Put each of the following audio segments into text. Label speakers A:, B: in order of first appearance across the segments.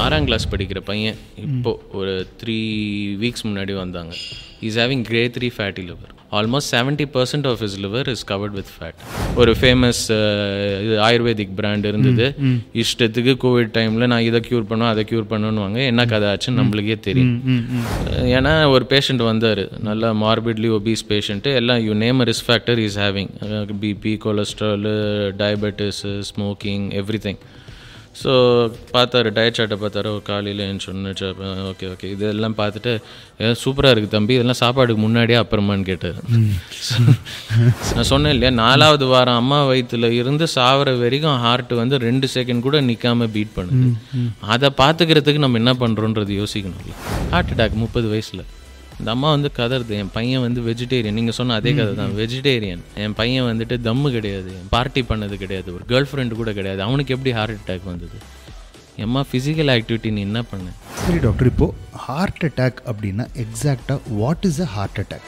A: ஆறாம் கிளாஸ் படிக்கிற பையன் இப்போ ஒரு த்ரீ வீக்ஸ் முன்னாடி வந்தாங்க is having grade three fatty liver almost seventy percent of his liver is covered with fat ஒரு ஃபேமஸ் இது ஆயுர்வேதிக் பிராண்ட் இருந்தது இஷ்டத்துக்கு கோவிட் டைமில் நான் இதை க்யூர் பண்ணுவேன் அதை க்யூர் பண்ணுவாங்க என்ன கதை ஆச்சுன்னு நம்மளுக்கே தெரியும் ஏன்னா ஒரு பேஷண்ட் வந்தார் நல்லா மார்பிட்லி ஒபீஸ் பேஷண்ட்டு எல்லாம் you name risk factor is having BP cholesterol diabetes smoking everything so பார்த்தாரு டயட் சார்ட்டை பார்த்தாரு காலையில் என் சொன்னிச்சு ஓகே ஓகே இதெல்லாம் பார்த்துட்டு ஏன் சூப்பராக இருக்குது தம்பி இதெல்லாம் சாப்பாடுக்கு முன்னாடியே அப்புறமான்னு கேட்டார் நான் சொன்னேன் இல்லையா நாலாவது வாரம் அம்மா வயிற்றுல இருந்து சாவர வரைக்கும் ஹார்ட் வந்து ரெண்டு செகண்ட் கூட நிற்காம பீட் பண்ணுது அதை பார்த்துக்கிறதுக்கு நம்ம என்ன பண்ணுறோன்றது யோசிக்கணும்ல ஹார்ட் அட்டாக் முப்பது வயசில் இந்த அம்மா வந்து கதறுது என் பையன் வந்து வெஜிடேரியன் நீங்கள் சொன்ன அதே கதை தான் வெஜிடேரியன் என் பையன் வந்துட்டு தம்மு கிடையாது பார்ட்டி பண்ணது கிடையாது ஒரு கேர்ள் ஃப்ரெண்டு கூட கிடையாது அவனுக்கு எப்படி ஹார்ட் அட்டாக் வந்தது எம்மா ஃபிசிக்கல் ஆக்டிவிட்டி நீ என்ன பண்ண
B: சரி டாக்டர் இப்போ ஹார்ட் அட்டாக் அப்படின்னா எக்ஸாக்டாக what is a heart attack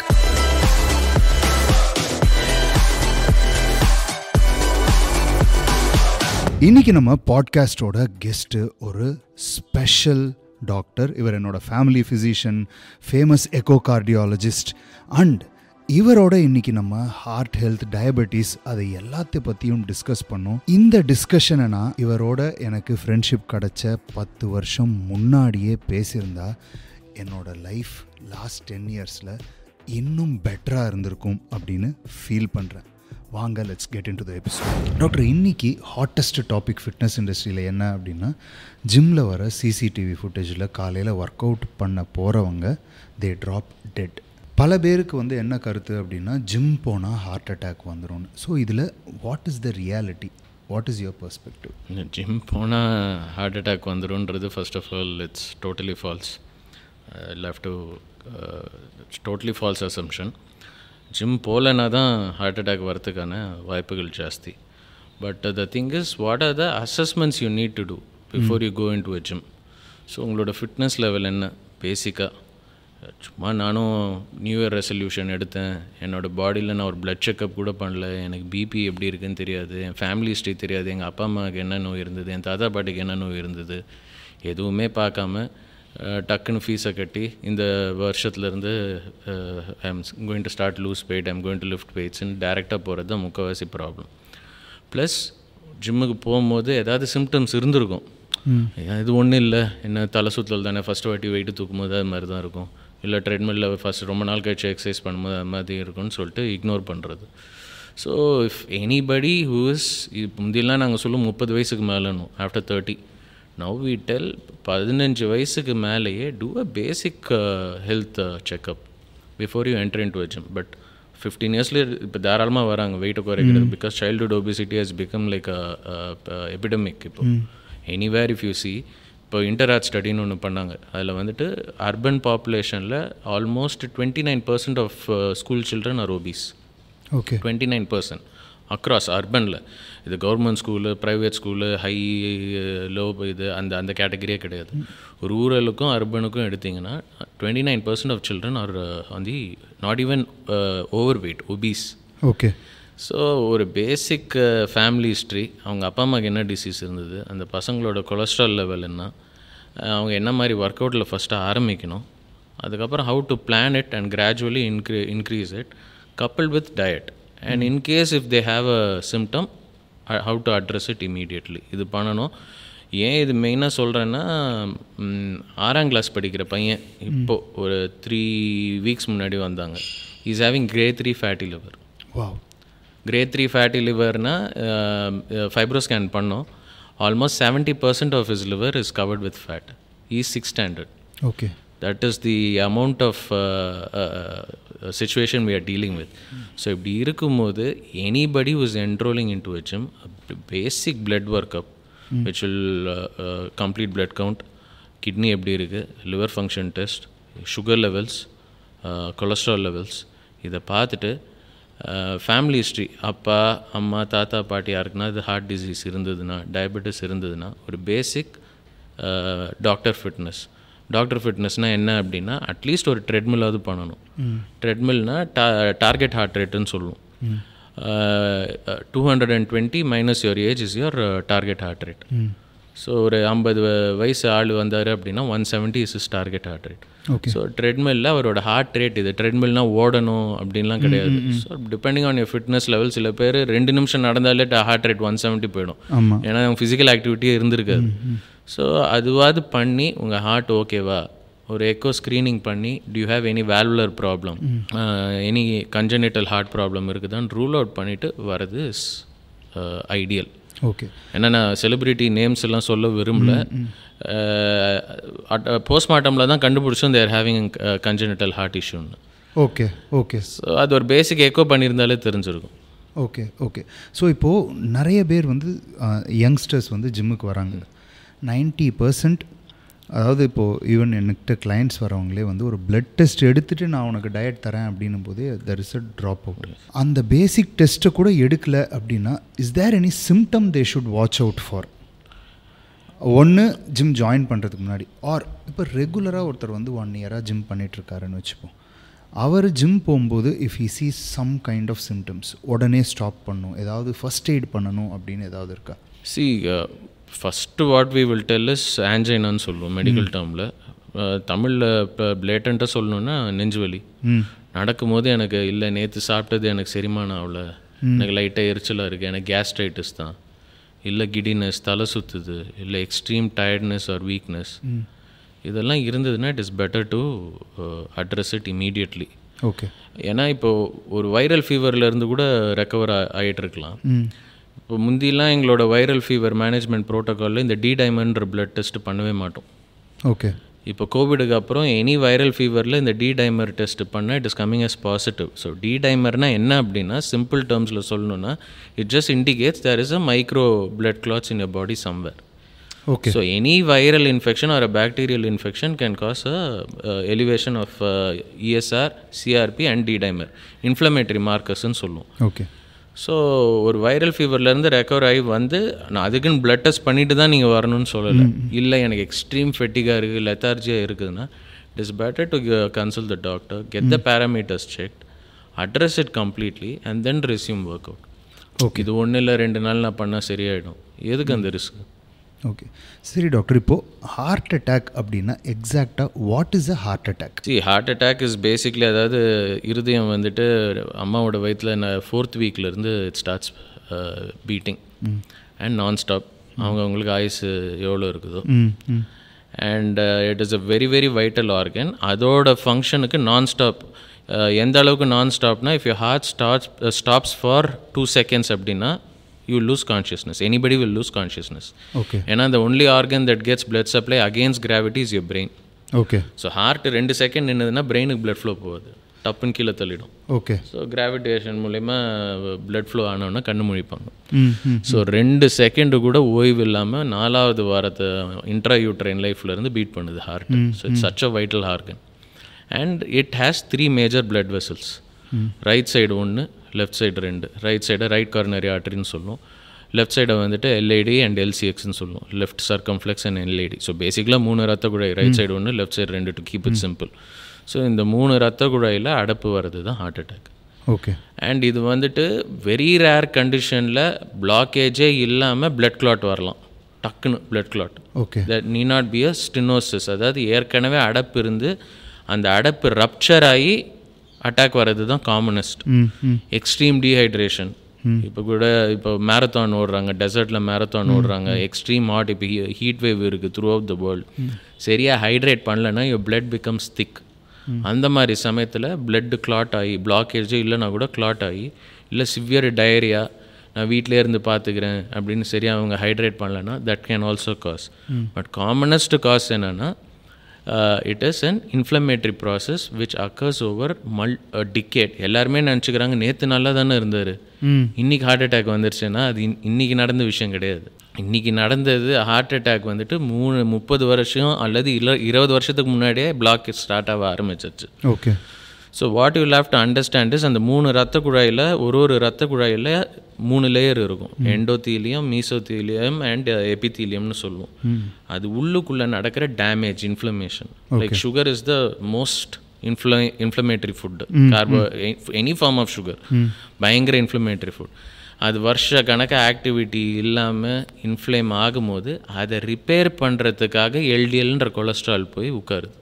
B: இன்னைக்கு நம்ம பாட்காஸ்டோட கெஸ்ட்டு ஒரு ஸ்பெஷல் டாக்டர் இவர் என்னோட family physician famous echo cardiologist and இவரோட இன்னைக்கு நம்ம ஹார்ட் ஹெல்த் டயபெட்டிஸ் அதை எல்லாத்த பற்றியும் டிஸ்கஸ் பண்ணோம் இந்த டிஸ்கஷனை நான் இவரோட எனக்கு ஃப்ரெண்ட்ஷிப் கிடைச்ச பத்து வருஷம் முன்னாடியே பேசியிருந்தா என்னோட லைஃப் லாஸ்ட் டென் இயர்ஸில் இன்னும் பெட்டராக இருந்திருக்கும் அப்படின்னு ஃபீல் பண்ணுறேன் வாங்க let's get into the episode doctor இன்னைக்கு ஹாட்டஸ்ட் டாபிக் ஃபிட்னஸ் இண்டஸ்ட்ரியில் என்ன அப்படின்னா ஜிம்மில் வர சிசிடிவி ஃபுட்டேஜில் காலையில் ஒர்க் அவுட் பண்ண போகிறவங்க தே ட்ராப் டெட் பல பேருக்கு வந்து என்ன கருத்து அப்படின்னா ஜிம் போனால் ஹார்ட் அட்டாக் வந்துடும் ஸோ இதில் what is the reality what is your perspective
A: gym போனால் ஹார்ட் அட்டாக் வந்துடும்ன்றது first of all it's totally false left to totally false assumption gym போகலனா தான் ஹார்ட் அட்டாக் வரதுக்கான வாய்ப்புகள் ஜாஸ்தி but the thing is what are the assessments you need to do before you go into a gym so உங்களோட fitness level என்ன பேசிக்காக சும்மா நானும் நியூ இயர் ரெசல்யூஷன் எடுத்தேன் என்னோடய பாடியில் நான் ஒரு பிளட் செக்கப் கூட பண்ணல எனக்கு பிபி எப்படி இருக்குன்னு தெரியாது என் ஃபேமிலி ஹிஸ்ட்ரி தெரியாது எங்கள் அப்பா அம்மாவுக்கு என்ன நோய் இருந்தது என் தாத்தா பாட்டிக்கு என்ன நோய் இருந்தது எதுவுமே பார்க்காம டக்குன்னு ஃபீஸை கட்டி இந்த வருஷத்துலேருந்து I am going to start lose weight I'm going to lift வெயிட்ஸ்னு டேரெக்டாக போகிறது தான் முக்கால்வாசி ப்ராப்ளம் ப்ளஸ் ஜிம்முக்கு போகும்போது ஏதாவது சிம்டம்ஸ் இருந்திருக்கும் இது ஒன்றும் இல்லை என்ன தலை சுற்றல் தானே ஃபஸ்ட்டு வாட்டி வெயிட்டு தூக்கும்போது அது மாதிரி தான் இருக்கும் இல்லை ட்ரெட்மில்ல ஃபஸ்ட் ரொம்ப நாள் கழிச்சு எக்ஸசைஸ் பண்ணும்போது அது மாதிரி இருக்கும்னு சொல்லிட்டு இக்னோர் பண்ணுறது so if anybody who is முந்தியெல்லாம் நாங்கள் சொல்லுவோம் முப்பது வயசுக்கு மேலேனும் after thirty now we tell பதினஞ்சு வயசுக்கு மேலேயே do a basic health checkup before you enter into gym but fifteen இயர்ஸ்லேயே இப்போ தாராளமாக வராங்க வெயிட்டை குறைக்கிறது because childhood obesity has become like epidemic இப்போ எனிவேர் இஃப் யூ சி இப்போ இன்டராட் ஸ்டடின்னு ஒன்று பண்ணாங்க அதில் வந்துட்டு அர்பன் பாப்புலேஷனில் almost twenty nine percent of school children are obese
B: okay
A: twenty nine percent across அர்பனில் இது government school private school high low இது அந்த அந்த கேட்டகரியே கிடையாது ரூரலுக்கும் அர்பனுக்கும் எடுத்திங்கன்னா twenty nine percent of children are on the not even over weight obese
B: okay
A: so ஒரு பேசிக் ஃபேமிலி ஹிஸ்ட்ரி அவங்க அப்பா அம்மாவுக்கு என்ன டிசீஸ் இருந்தது அந்த பசங்களோட கொலஸ்ட்ரால் லெவல் என்ன அவங்க என்ன மாதிரி ஒர்க் அவுட்டில் ஃபஸ்ட்டு ஆரம்பிக்கணும் அதுக்கப்புறம் how to plan it and gradually இன்க்ரீ increase it couple with diet and in case if they have a symptom how to address it immediately இது பண்ணணும் ஏன் இது மெயினாக சொல்கிறேன்னா ஆறாம் கிளாஸ் படிக்கிற பையன் இப்போது ஒரு த்ரீ வீக்ஸ் முன்னாடி வந்தாங்க is having grade three fatty liver
B: wow
A: grade three fatty லிவர்னா ஃபைப்ரோ ஸ்கேன் பண்ணோம் almost seventy percent of is liver is covered with fat is six standard
B: okay
A: that is the amount of situation we are dealing with so இப்படி இருக்கும்போது anybody was enrolling into gym basic blood work up which will complete blood count kidney எப்படி இருக்குது liver function test sugar levels cholesterol levels இதை பார்த்துட்டு family history அப்பா அம்மா தாத்தா பாட்டி யாருக்குன்னா இது ஹார்ட் டிசீஸ் இருந்ததுன்னா டயபெட்டிஸ் இருந்ததுன்னா ஒரு பேசிக் டாக்டர் ஃபிட்னஸ் டாக்டர் ஃபிட்னஸ்னால் என்ன அப்படின்னா அட்லீஸ்ட் ஒரு ட்ரெட்மில்லாவது பண்ணணும் ட்ரெட்மில்னா டா டார்கெட் ஹார்ட் ரேட்டுன்னு சொல்லுவோம் two hundred and twenty minus your age is your target heart rate so ஒரு ஐம்பது வயசு ஆள் வந்தார் அப்படின்னா one seventy is is target heart rate
B: okay
A: so ட்ரெட்மில்ல அவரோட ஹார்ட் ரேட் இது ட்ரெட்மில்னா ஓடணும் அப்படின்லாம் கிடையாது so depending on your fitness level சில பேர் ரெண்டு நிமிஷம் நடந்தாலே ஹார்ட் ரேட் ஒன் செவன்ட்டி போயிடும்
B: ஆமாம்
A: ஏன்னா அவங்க ஃபிசிக்கல் ஆக்டிவிட்டியே இருந்திருக்காது ஸோ அதுவாது பண்ணி உங்கள் ஹார்ட் ஓகேவா ஒரு எக்கோ ஸ்க்ரீனிங் பண்ணி do you have any valvular problem any congenital heart problem இருக்குதான்னு ரூல் அவுட் பண்ணிவிட்டு வரது இஸ் ஐடியல்
B: ஓகே
A: ஏன்னா நான் செலிபிரிட்டி நேம்ஸ் எல்லாம் சொல்ல விரும்பல போஸ்ட்மார்ட்டமில் தான் கண்டுபிடிச்சோம் தேர் ஹேவிங் கஞ்சனிட்டல் ஹார்ட் இஷ்யூன்னு
B: ஓகே ஓகே
A: ஸோ அது ஒரு பேசிக் எக்கோ பண்ணியிருந்தாலே தெரிஞ்சிருக்கும்
B: ஓகே ஓகே ஸோ இப்போது நிறைய பேர் வந்து யங்ஸ்டர்ஸ் வந்து ஜிம்முக்கு வராங்க நைன்ட்டி பர்சன்ட் அதாவது இப்போது ஈவன் என்கிட்ட கிளைண்ட்ஸ் வரவங்களே வந்து ஒரு பிளட் டெஸ்ட் எடுத்துகிட்டு நான் உனக்கு டயட் தரேன் அப்படின்னும் போதே there is a drop out அந்த பேசிக் டெஸ்ட்டை கூட எடுக்கல அப்படின்னா is there any symptom they should watch out for ஒன்று ஜிம் ஜாயின் பண்ணுறதுக்கு முன்னாடி ஆர் இப்போ ரெகுலராக ஒருத்தர் வந்து ஒன் இயராக ஜிம் பண்ணிகிட்ருக்காருன்னு வச்சுப்போம் அவர் ஜிம் போகும்போது if he sees some kind of symptoms உடனே ஸ்டாப் பண்ணும் ஏதாவது ஃபஸ்ட் எய்ட் பண்ணணும் அப்படின்னு ஏதாவது இருக்கா
A: see first what we will tell is ஆன்ஜைனான்னு சொல்லுவோம் மெடிக்கல் டேர்மில் தமிழில் இப்போ பிளேட்டண்ட்டாக சொல்லணுன்னா நெஞ்சுவலி
B: ம்
A: நடக்கும்போது எனக்கு இல்லை நேற்று சாப்பிட்டது எனக்கு செரிமானம் ஆகல எனக்கு லைட்டாக எரிச்சலாக இருக்குது எனக்கு கேஸ்ட்ரைட்டிஸ் தான் இல்லை கிடினஸ் தலை சுற்றுது இல்லை எக்ஸ்ட்ரீம் டயர்ட்னஸ் ஆர் வீக்னஸ் இதெல்லாம் இருந்ததுன்னா it is better to address it immediately
B: okay
A: ஏன்னா இப்போது ஒரு வைரல் ஃபீவர்லேருந்து கூட ரெக்கவர் ஆகிட்டு இருக்கலாம்
B: ம்
A: இப்போ முந்திலாம் எங்களோட வைரல் ஃபீவர் மேனேஜ்மெண்ட் ப்ரோட்டோக்காலில் இந்த டி டைமண்ட்ற பிளட் டெஸ்ட் பண்ணவே மாட்டோம்
B: ஓகே
A: இப்போ கோவிடுக்கு அப்புறம் எனி வைரல் ஃபீவரில் இந்த டி டைமர் டெஸ்ட் பண்ணால் it is coming as positive so D டைமர்னா என்ன அப்படின்னா சிம்பிள் டேர்ம்ஸில் சொல்லணும்னா it just indicates there is a micro blood clots in your body somewhere
B: okay
A: so any viral infection or a bacterial infection can cause a uh, elevation of uh, ESR, CRP and D-dimer inflammatory markers ன்னு சொல்லுவோம்
B: okay
A: so ஒரு viral ஃபீவர்லேருந்து recover ஆகி வந்து நான் அதுக்குன்னு blood test பண்ணிட்டு தான் நீங்கள் வரணும்னு சொல்லலை இல்லை எனக்கு எக்ஸ்ட்ரீம் ஃபெட்டிகாக இருக்குது லெத்தார்ஜியாக இருக்குதுன்னா it is better to consult the doctor get the parameters check address it completely and then resume work out
B: okay
A: இது ஒன்றும் இல்லை ரெண்டு நாள் நான் பண்ணால் சரியாயிடும் எதுக்கு அந்த ரிஸ்க்
B: ஓகே சரி டாக்டர் இப்போது ஹார்ட் அட்டாக் அப்படின்னா எக்ஸாக்டாக what is a heart attack
A: see heart attack is basically அதாவது இருதயம் வந்துட்டு அம்மாவோட வயிற்றில் நான் ஃபோர்த் வீக்லேருந்து it starts beating and nonstop அவங்க அவங்களுக்கு ஆயுசு எவ்வளோ இருக்குதோ
B: ம் ம்
A: and it is a very very vital organ அதோட ஃபங்க்ஷனுக்கு நான் ஸ்டாப் எந்த அளவுக்கு நான் ஸ்டாப்னா if you heart starts stops for two seconds அப்படின்னா you lose consciousness anybody will lose consciousness
B: okay
A: ஏன்னா the only organ that gets blood supply against gravity is your brain
B: okay
A: so heart ரெண்டு second நின்றுதுன்னா பிரெயினுக்கு blood flow போகுது டப்புன்னு கீழே தள்ளிடும்
B: okay
A: so gravitation மூலயமா blood flow ஆனோன்னா கண்ணு முழிப்பாங்க
B: ம் ம்
A: ஸோ ரெண்டு செகண்டு கூட ஓய்வு இல்லாமல் நாலாவது வாரத்தை இன்ட்ரா யூட்ரைன் லைஃப்லேருந்து பீட் பண்ணுது heart so it's such a vital organ and it has three major blood vessels right side ஒன்று லெஃப்ட் சைடு ரெண்டு ரைட் சைடை ரைட் கார்னரி ஆர்டரின்னு சொல்லுவோம் லெஃப்ட் சைடை வந்துட்டு எல்ஐடி அண்ட் எல்சிஎக்ஸ்னு சொல்லுவோம் left circumflex and LID so பேசிக்கலாக மூணு ரத்த குழாய் ரைட் சைடு ஒன்று லெஃப்ட் சைடு ரெண்டு to keep it simple so இந்த மூணு ரத்த குழாயில் அடப்பு வர்றது தான் ஹார்ட் அட்டாக்
B: ஓகே
A: அண்ட் இது வந்துட்டு வெரி ரேர் கண்டிஷனில் பிளாக்கேஜே இல்லாமல் blood clot வரலாம் டக்குன்னு blood clot
B: okay
A: that need not be a stenosis அதாவது ஏற்கனவே அடப்பு இருந்து அந்த அடப்பு ரப்சர் ஆகி அட்டாக் வர்றது தான் காமனஸ்ட்
B: ம் ம்
A: எக்ஸ்ட்ரீம் டீஹைட்ரேஷன் இப்போ கூட இப்போ மேரத்தான் ஓடுறாங்க டெசர்ட்டில் மேரத்தான் ஓடுறாங்க எக்ஸ்ட்ரீம் ஹாட் இப்போ ஹீட் வேவ் இருக்குது த்ரூ அவுட் த வேர்ல்டு சரியாக ஹைட்ரேட் பண்ணலன்னா யோர் blood பிகம்ஸ் திக் அந்த மாதிரி சமயத்தில் blood clot ஆகி பிளாக்கேஜே இல்லைனா கூட clot ஆகி இல்லை சிவியர் டயரியா நான் வீட்டிலே இருந்து பார்த்துக்கிறேன் அப்படின்னு சரியாக அவங்க ஹைட்ரேட் பண்ணலன்னா that can also cause but commonest cause என்னென்னா it is an inflammatory process which occurs over multi decade எல்லாருமே நினச்சிக்கிறாங்க நேற்று நல்லா தானே இருந்தார்
B: ம்
A: இன்னைக்கு ஹார்ட் அட்டாக் வந்துருச்சுன்னா அது இன்- இன்னைக்கு நடந்த விஷயம் கிடையாது இன்னைக்கு நடந்தது ஹார்ட் அட்டாக் வந்துட்டு மூணு முப்பது வருஷம் அல்லது இல்லை இருபது வருஷத்துக்கு முன்னாடியே பிளாக் ஸ்டார்ட் ஆக ஆரம்பிச்சிருச்சு
B: okay
A: so what you have to understand is அந்த மூணு ரத்த குழாயில் ஒரு ஒரு ரத்த குழாயில் மூணு லேயர் இருக்கும் எண்டோத்தீலியம் மீசோத்தீலியம் அண்ட் எபித்தீலியம்னு சொல்லுவோம் அது உள்ளுக்குள்ளே நடக்கிற damage inflammation like sugar is the most இன்ஃப்ள inflammatory food carbo any form of sugar பயங்கர இன்ஃப்ளமேட்டரி ஃபுட் அது வருஷ கணக்கு ஆக்டிவிட்டி இல்லாமல் இன்ஃப்ளேம் ஆகும்போது அதை ரிப்பேர் பண்ணுறதுக்காக எல்டிஎல்ன்ற கொலஸ்ட்ரால் போய் உட்காருது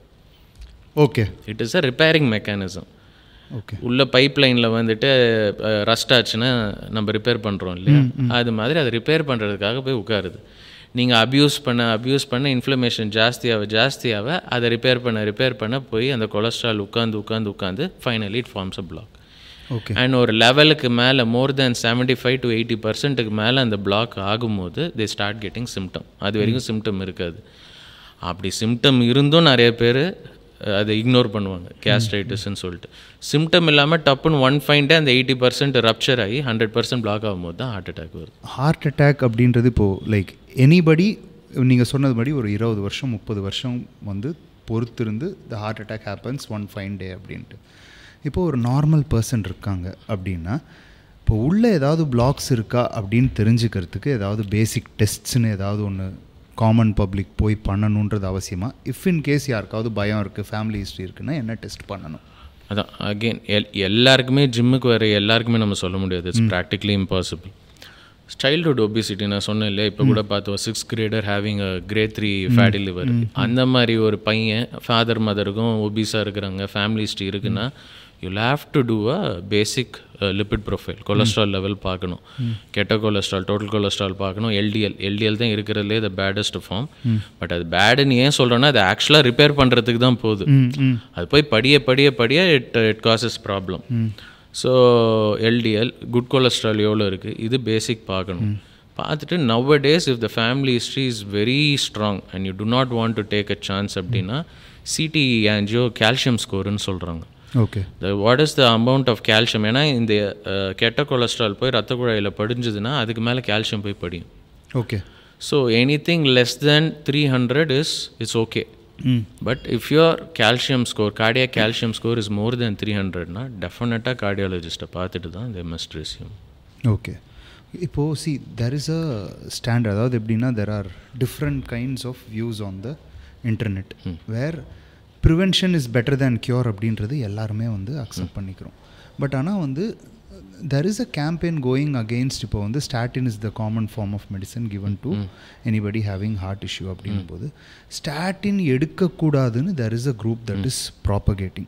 B: okay
A: it is a repairing mechanism
B: okay
A: உள்ள பைப் லைனில் வந்துட்டு ரஸ்ட் ஆச்சுன்னா நம்ம ரிப்பேர் பண்ணுறோம் இல்லையா அது மாதிரி அதை ரிப்பேர் பண்ணுறதுக்காக போய் உட்காருது நீங்கள் அப்யூஸ் பண்ண அப்யூஸ் பண்ண இன்ஃப்ளமேஷன் ஜாஸ்தியாக ஜாஸ்தியாக அதை ரிப்பேர் பண்ண ரிப்பேர் பண்ண போய் அந்த கொலஸ்ட்ரால் உட்காந்து உட்காந்து உட்காந்து finally it forms a block
B: okay
A: and ஒரு லெவலுக்கு மேலே more than seventy five to eighty பர்சன்ட்டுக்கு மேலே அந்த பிளாக் ஆகும்போது தே ஸ்டார்ட் கெட்டிங் சிம்டம் அது வரைக்கும் சிம்டம் இருக்காது அப்படி சிம்டம் இருந்தும் நிறைய பேர் அதை இக்னோர் பண்ணுவாங்க கேஸ்ட்ரைட்டிஸ்ன்னு சொல்லிட்டு சிம்டம் இல்லாமல் டப்புன்னு ஒன் ஃபைன் டே அந்த எயிட்டி பர்சன்ட் ரப்ச்சர் ஆகி ஹண்ட்ரட் பர்சன்ட் பிளாக் ஆகும்போது தான் ஹார்ட் அட்டாக் வருது
B: ஹார்ட் அட்டாக் அப்படின்றது இப்போது லைக் எனிபடி நீங்கள் சொன்னது மாதிரி ஒரு இருபது வருஷம் முப்பது வருஷம் வந்து பொறுத்திருந்து the heart attack happens one fine day அப்படின்ட்டு இப்போது ஒரு நார்மல் பர்சன் இருக்காங்க அப்படின்னா இப்போ உள்ளே ஏதாவது பிளாக்ஸ் இருக்கா அப்படின்னு தெரிஞ்சுக்கிறதுக்கு ஏதாவது பேசிக் டெஸ்ட்ஸ்னு ஏதாவது ஒன்று காமன் பப்ளிக் போய் பண்ணணுன்றது அவசியமா இஃப் இன் கேஸ் யாருக்காவது பயம் இருக்குது ஃபேமிலி ஹிஸ்ட்ரி இருக்குன்னா என்ன டெஸ்ட் பண்ணணும்
A: அதான் அகெயின் எல் எல்லாருக்குமே ஜிம்முக்கு வர எல்லாருக்குமே நம்ம சொல்ல முடியாது it's practically impossible childhood obesity நான் சொன்னேன் இல்லையா இப்போ கூட பார்த்தோம் six grader having a grade three fatty liver அந்த மாதிரி ஒரு பையன் ஃபாதர் மதருக்கும் ஒபிஸாக இருக்கிறாங்க ஃபேமிலி ஹிஸ்ட்ரி இருக்குன்னா you'll have to do a basic lipid profile cholesterol level பார்க்கணும் கெட்ட கொலஸ்ட்ரால் டோட்டல் கொலஸ்ட்ரால் பார்க்கணும் எல்டிஎல் எல்டிஎல் தான் இருக்கிறதுலே த பேடஸ்ட் ஃபார்ம் பட் அது பேடுன்னு ஏன் சொல்கிறோன்னா அது ஆக்சுவலாக ரிப்பேர் பண்ணுறதுக்கு தான் போகுது அது போய் படிய படிய படிய it it causes problem so LDL good cholesterol எவ்வளோ இருக்குது இது பேசிக் பார்க்கணும் பார்த்துட்டு nowadays if the family history is very strong and you do not want to take a chance அப்படின்னா சிடி ஆன்ஜியோ கால்சியம் ஸ்கோருன்னு சொல்கிறாங்க
B: okay
A: the what is the amount of calcium ஏன்னா இந்த அஹ், கெட்ட கொலஸ்ட்ரால் போய் ரத்த குழாயில் படிஞ்சதுன்னா அதுக்கு மேலே கால்சியம் போய் படியும்
B: okay
A: so anything less than three hundred is it's okay
B: hmm
A: but if your calcium score cardia calcium score is more than three ஹண்ட்ரட்னா டெஃபினட்டாக கார்டியாலஜிஸ்ட்டை பார்த்துட்டு தான் தே மஸ்ட் ரிசீவ்
B: ஓகே இப்போது see there is a standard அதாவது எப்படின்னா there are different kinds of views on the internet where prevention is better than cure அப்படின்றது எல்லாருமே வந்து அக்செப்ட் பண்ணிக்கிறோம் பட் ஆனால் வந்து there is a campaign going against இப்போ வந்து statin is the common form of medicine given to anybody having heart issue அப்படின்னும் போது ஸ்டாட்டின் எடுக்கக்கூடாதுன்னு there is a group that is propagating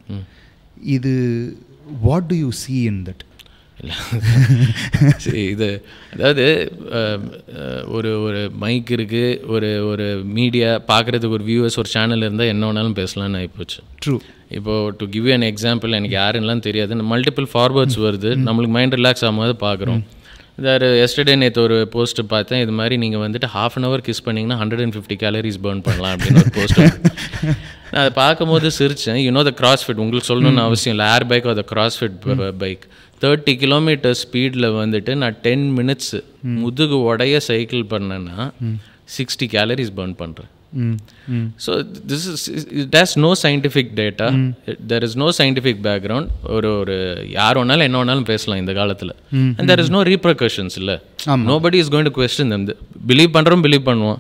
B: இது what do you see in that
A: இல்லை சரி இது அதாவது அஹ், அஹ், ஒரு ஒரு மைக் இருக்குது ஒரு ஒரு மீடியா பார்க்குறதுக்கு ஒரு வியூவர்ஸ் ஒரு சேனல் இருந்தால் என்ன வேணாலும் பேசலாம்னு ஆகிப்போச்சு
B: ட்ரூ
A: இப்போது டு கிவ் an எக்ஸாம்பிள் எனக்கு யாருன்னெலாம் தெரியாது மல்டிபிள் ஃபார்வர்ட்ஸ் வருது நம்மளுக்கு மைண்ட் ரிலாக்ஸ் ஆகும்போது பார்க்குறோம் இதாரு எஸ்டர்டே நேற்று ஒரு போஸ்ட் பார்த்தேன் இது மாதிரி நீங்கள் வந்துட்டு ஹாஃப் அன் ஹவர் கிஸ் பண்ணிங்கன்னா hundred and fifty calories burn பண்ணலாம் அப்படின்னு ஒரு போஸ்ட் நான் அதை பார்க்கும்போது சிரித்தேன் யூனோ த கிராஸ் ஃபிட் உங்களுக்கு சொல்லணும்னு அவசியம் இல்லை air bike or the CrossFit bike thirty kilometer ஸ்பீடில் வந்துட்டு நான் டென் மினிட்ஸ் முதுகு உடைய சைக்கிள் பண்ணேன்னா சிக்ஸ்டி கேலரிஸ் பேர்ன் பண்ணுறேன்
B: ம் ம்
A: so this is it has no scientific data there is no scientific background ஒரு ஒரு யார் வேணாலும் என்ன வேணாலும் பேசலாம் இந்த காலத்தில் and there is no repercussions இல்லை nobody is going to question them believe பண்ணுறோம் பிலீவ் பண்ணுவோம்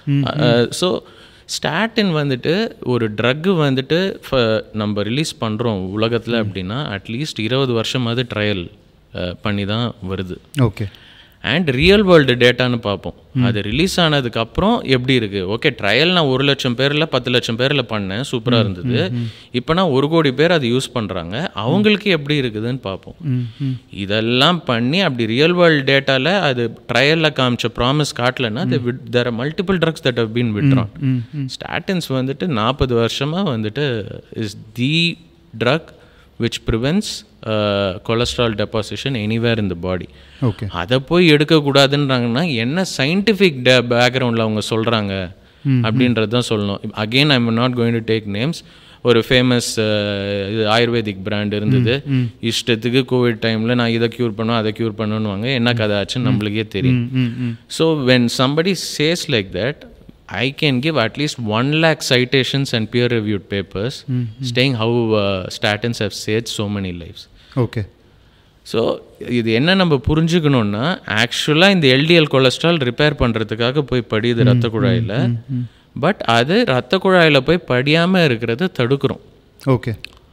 A: ஸோ ஸ்டாட்டின் வந்துட்டு ஒரு ட்ரக்கு வந்துட்டு ஃப- நம்ம ரிலீஸ் பண்ணுறோம் உலகத்தில் அப்படின்னா அட்லீஸ்ட் இருபது வருஷமாவது ட்ரையல் பண்ணி தான் வருது
B: ஓகே
A: அண்ட் ரியல் வேர்ல்டு டேட்டான்னு பார்ப்போம் அது ரிலீஸ் ஆனதுக்கு அப்புறம் எப்படி இருக்கு ஓகே ட்ரையல் நான் ஒரு லட்சம் பேரில் பத்து லட்சம் பேரில் பண்ணேன் சூப்பராக இருந்தது இப்போ நான் ஒரு கோடி பேர் அதை யூஸ் பண்ணுறாங்க அவங்களுக்கு எப்படி இருக்குதுன்னு பார்ப்போம்
B: ம் ம்
A: இதெல்லாம் பண்ணி அப்படி ரியல் வேர்ல்டு டேட்டாவில் அது ட்ரையலில் காமிச்ச ப்ராமிஸ் காட்டலன்னா there multiple drugs that have been withdrawn
B: ம் ம்
A: ஸ்டாட்டின்ஸ் வந்துட்டு நாற்பது வருஷமாக வந்துட்டு is the drug which prevents cholesterol deposition anywhere in the body
B: okay
A: அதை போய் எடுக்கக்கூடாதுன்றாங்கன்னா என்ன சயின்டிஃபிக் பேக்ரவுண்டில் அவங்க சொல்கிறாங்க அப்படின்றது தான் சொல்லணும் again I am not going to take names ஒரு ஃபேமஸ் இது ஆயுர்வேதிக் பிராண்ட் இருந்தது இஷ்டத்துக்கு கோவிட் டைமில் நான் இதை க்யூர் பண்ணுவேன் அதை க்யூர் பண்ணுவாங்க என்ன கதை ஆச்சுன்னு நம்மளுக்கே தெரியும்
B: ம் ம்
A: so when somebody says like that I can give at least one lakh citations and peer reviewed papers stating how statins have saved so many lives
B: okay
A: so இது என்ன நம்ம புரிஞ்சுக்கணுன்னா ஆக்சுவலாக இந்த எல்டிஎல் கொலஸ்ட்ரால் ரிப்பேர் பண்ணுறதுக்காக போய் படியுது ரத்த குழாயில் பட் அது ரத்த குழாயில் போய் படியாமல் இருக்கிறத தடுக்கிறோம்
B: okay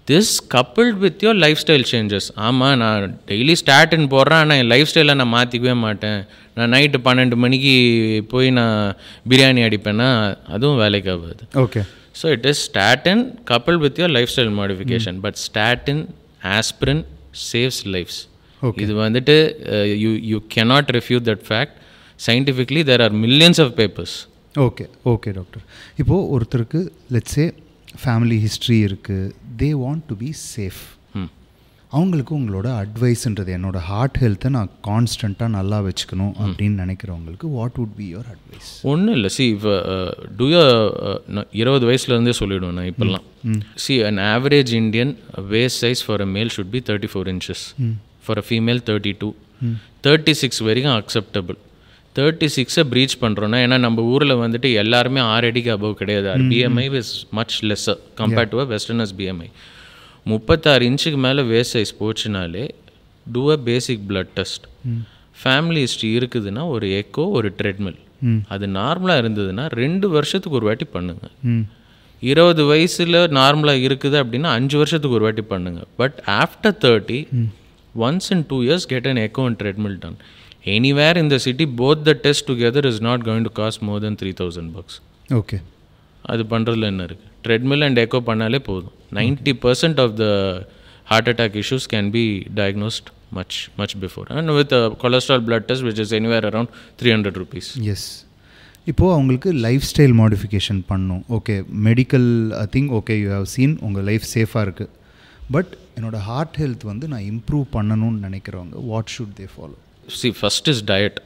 A: this coupled with your lifestyle changes ஆமாம் நான் டெய்லி ஸ்டார்டின் போடுறேன் ஆனால் என் லைஃப் ஸ்டைலை நான் மாற்றிக்கவே மாட்டேன் நான் நைட்டு பன்னெண்டு மணிக்கு போய் நான் பிரியாணி அடிப்பேன்னா அதுவும் வேலைக்கு ஆகாது
B: okay
A: so it is statin couple with your lifestyle modification but statin aspirin saves lifes இது வந்துட்டு you you cannot refute that fact scientifically there are millions of papers
B: okay okay doctor இப்போது ஒருத்தருக்கு let's say family history இருக்குது they want to be safe
A: ம்
B: அவங்களுக்கு உங்களோட அட்வைஸ்ன்றது என்னோட heart ஹெல்த்தை நான் கான்ஸ்டண்ட்டாக நல்லா வச்சுக்கணும் அப்படின்னு நினைக்கிறவங்களுக்கு what would be your advice
A: ஒன்றும் இல்லை சி இப்போ டூயோ இருபது வயசுலேருந்தே சொல்லிவிடுவேன் நான் இப்போல்லாம் see an average Indian waist size for a male should be thirty four inches for a female thirty two thirty six வரைக்கும் அக்செப்டபிள் தேர்ட்டி சிக்ஸை ப்ரீச் பண்ணுறோன்னா ஏன்னா நம்ம ஊரில் வந்துட்டு எல்லாருமே ஆறு அடிக்கு அபவ் கிடையாது BMI is much lesser compared to a westerners BMI முப்பத்தாறு இன்ச்சுக்கு மேலே வேஸ்ட் சைஸ் போச்சுனாலே do a basic blood test family history இருக்குதுன்னா ஒரு எக்கோ ஒரு ட்ரெட்மில் அது நார்மலாக இருந்ததுன்னா ரெண்டு வருஷத்துக்கு ஒரு வாட்டி பண்ணுங்க
B: ம்
A: இருபது வயசில் நார்மலாக இருக்குது அப்படின்னா அஞ்சு வருஷத்துக்கு ஒரு வாட்டி பண்ணுங்க but after thirty once in two years get an echo and treadmill done anywhere இந்த city both the test together is not going to cost more than three thousand bucks
B: okay
A: அது பண்ணுறதுல என்ன இருக்குது ட்ரெட்மில் அண்ட் எக்கோ பண்ணாலே போதும் ninety percent of the heart attack issues can be diagnosed much much before and with cholesterol blood test which is anywhere around three hundred rupees
B: S இப்போது அவங்களுக்கு lifestyle modification பண்ணும் okay medical thing okay you have seen உங்கள் life சேஃபாக இருக்குது but என்னோட heart health வந்து நான் improve பண்ணணும்னு நினைக்கிறவங்க what should they follow
A: see first is diet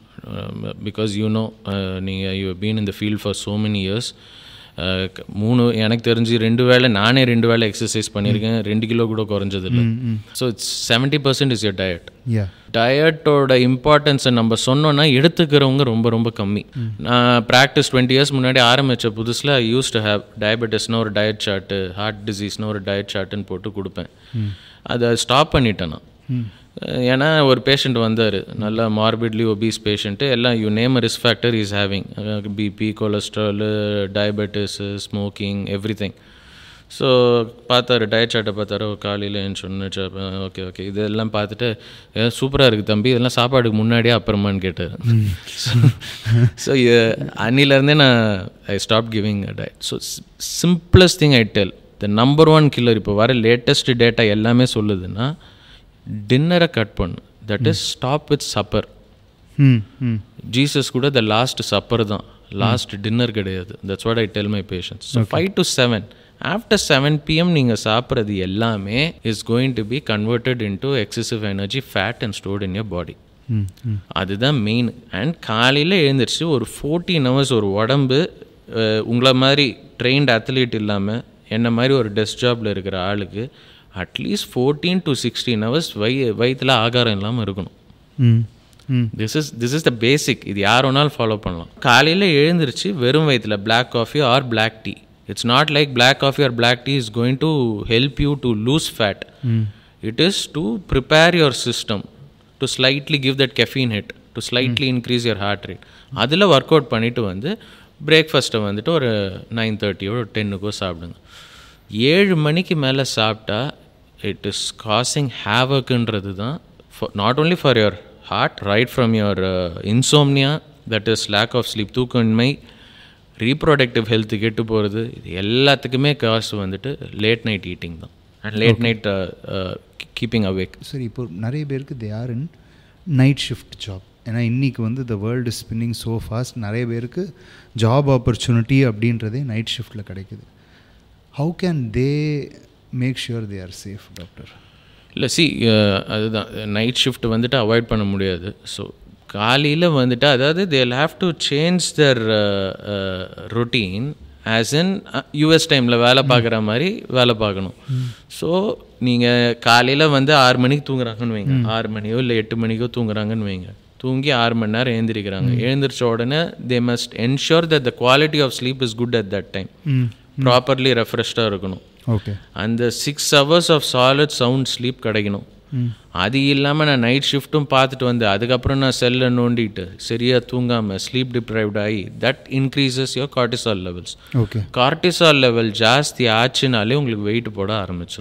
A: because you know நீங்கள் you been in the field for so many years மூணு எனக்கு தெரிஞ்சு ரெண்டு வேளை நானே ரெண்டு வேளை எக்ஸசைஸ் பண்ணியிருக்கேன் ரெண்டு கிலோ கூட குறைஞ்சது இல்லை so it's seventy percent is your diet
B: yeah
A: டயட்டோட இம்பார்ட்டன்ஸை நம்ம சொன்னோன்னா எடுத்துக்கிறவங்க ரொம்ப ரொம்ப கம்மி நான் ப்ராக்டிஸ் டுவெண்ட்டி இயர்ஸ் முன்னாடி ஆரம்பித்த புதுசில் ஐ யூஸ் டு ஹேவ் டயபெட்டிஸ்னு ஒரு டயட் சார்ட்டு ஹார்ட் டிசீஸ்னு ஒரு டயட் சார்ட்டுன்னு போட்டு கொடுப்பேன் அதை ஸ்டாப் பண்ணிட்டேன் நான் ஏன்னா ஒரு பேஷண்ட் வந்தார் நல்ல மார்பிட்லி ஒபீஸ் பேஷண்ட்டு எல்லாம் you name risk factor is having BP cholesterol diabetes smoking everything so பார்த்தாரு டயட் சார்ட்டை பார்த்தாரு காலையில் என் சொன்ன ஓகே ஓகே இதெல்லாம் பார்த்துட்டு சூப்பராக இருக்குது தம்பி இதெல்லாம் சாப்பாடுக்கு முன்னாடியே அப்புறமான்னு கேட்டார் ஸோ அன்னிலேருந்தே நான் I stop giving diet so simplest thing I tell the number one killer இப்போ வர லேட்டஸ்ட் டேட்டா எல்லாமே சொல்லுதுன்னா டின்னரை கட் பண்ணு that is stop with supper
B: ம் ம்
A: ஜீசஸ் கூட த லாஸ்ட் சப்பர் தான் லாஸ்ட் டின்னர் கிடையாது that's what I tell my patients so five to seven after seven PM நீங்கள் சாப்பிட்றது எல்லாமே is going to be converted into excessive energy fat and stored in your body
B: ம் ம்
A: அதுதான் main and காலையில் எழுந்திரிச்சு ஒரு ஃபோர்டீன் ஹவர்ஸ் ஒரு உடம்பு அஹ், உங்களை மாதிரி ட்ரெயின்ட் அத்லீட் இல்லாமல் என்ன மாதிரி ஒரு டெஸ்க் ஜாபில் இருக்கிற ஆளுக்கு at least fourteen to sixteen hours வை வயிற்றில் ஆகாரம் இல்லாமல் இருக்கணும்
B: ம் ம்
A: this is this is the basic இது யார் வேணாலும் ஃபாலோ பண்ணலாம் காலையில் எழுந்திருச்சு வெறும் வயிற்றில் black coffee or black tea it's not like black coffee or black tea is going to help you to lose fat it is to prepare your system to slightly give that caffeine hit to slightly increase your heart rate அதில் work out பண்ணிவிட்டு வந்து பிரேக்ஃபாஸ்ட்டை வந்துட்டு ஒரு nine தேர்ட்டியோ ஒரு டென்னுக்கோ சாப்பிடுங்க ஏழு மணிக்கு மேலே சாப்பிட்டா இட் இஸ் காசிங் ஹேவக்குன்றது தான் not only for your heart right from your insomnia that is lack of sleep தூக்கமின்மை ரீப்ரொடக்டிவ் ஹெல்த் கெட்டு போகிறது இது எல்லாத்துக்குமே காசு வந்துட்டு லேட் நைட் ஈட்டிங் தான் and late night keeping awake
B: சரி இப்போ நிறைய பேருக்கு they are in night shift job ஏன்னா இன்றைக்கி வந்து the world spinning so fast நிறைய பேருக்கு ஜாப் ஆப்பர்ச்சுனிட்டி அப்படின்றதே நைட் ஷிஃப்ட்டில் கிடைக்குது how can they make sure they are safe doctor
A: இல்லை சி அதுதான் நைட் ஷிஃப்ட் வந்துட்டு அவாய்ட் பண்ண முடியாது ஸோ காலையில் வந்துட்டு அதாவது they'll have to change their routine as in US டைமில் வேலை பார்க்குற மாதிரி வேலை பார்க்கணும் ஸோ நீங்கள் காலையில் வந்து ஆறு மணிக்கு தூங்குறாங்கன்னு வைங்க ஆறு மணியோ இல்லை எட்டு மணிக்கோ தூங்குறாங்கன்னு வைங்க தூங்கி ஆறு மணி நேரம் எழுந்திரிக்கிறாங்க எழுந்திரிச்ச உடனே they must ensure that the quality of sleep is good at that time
B: ம்
A: ப்ராப்பர்லி ரெஃப்ரெஷ்டாக இருக்கணும்
B: ஓகே
A: அந்த six hours of solid sound sleep கிடைக்கணும் அது இல்லாமல் நான் நைட் ஷிஃப்ட்டும் பார்த்துட்டு வந்து அதுக்கப்புறம் நான் செல்லை நோண்டிட்டு சரியாக தூங்காமல் ஸ்லீப் டிப்ரைவ்ட் ஆகி that increases your cortisol levels
B: okay
A: cortisol level ஜாஸ்தி ஆச்சுனாலே உங்களுக்கு வெயிட் போட ஆரம்பிச்சிடும்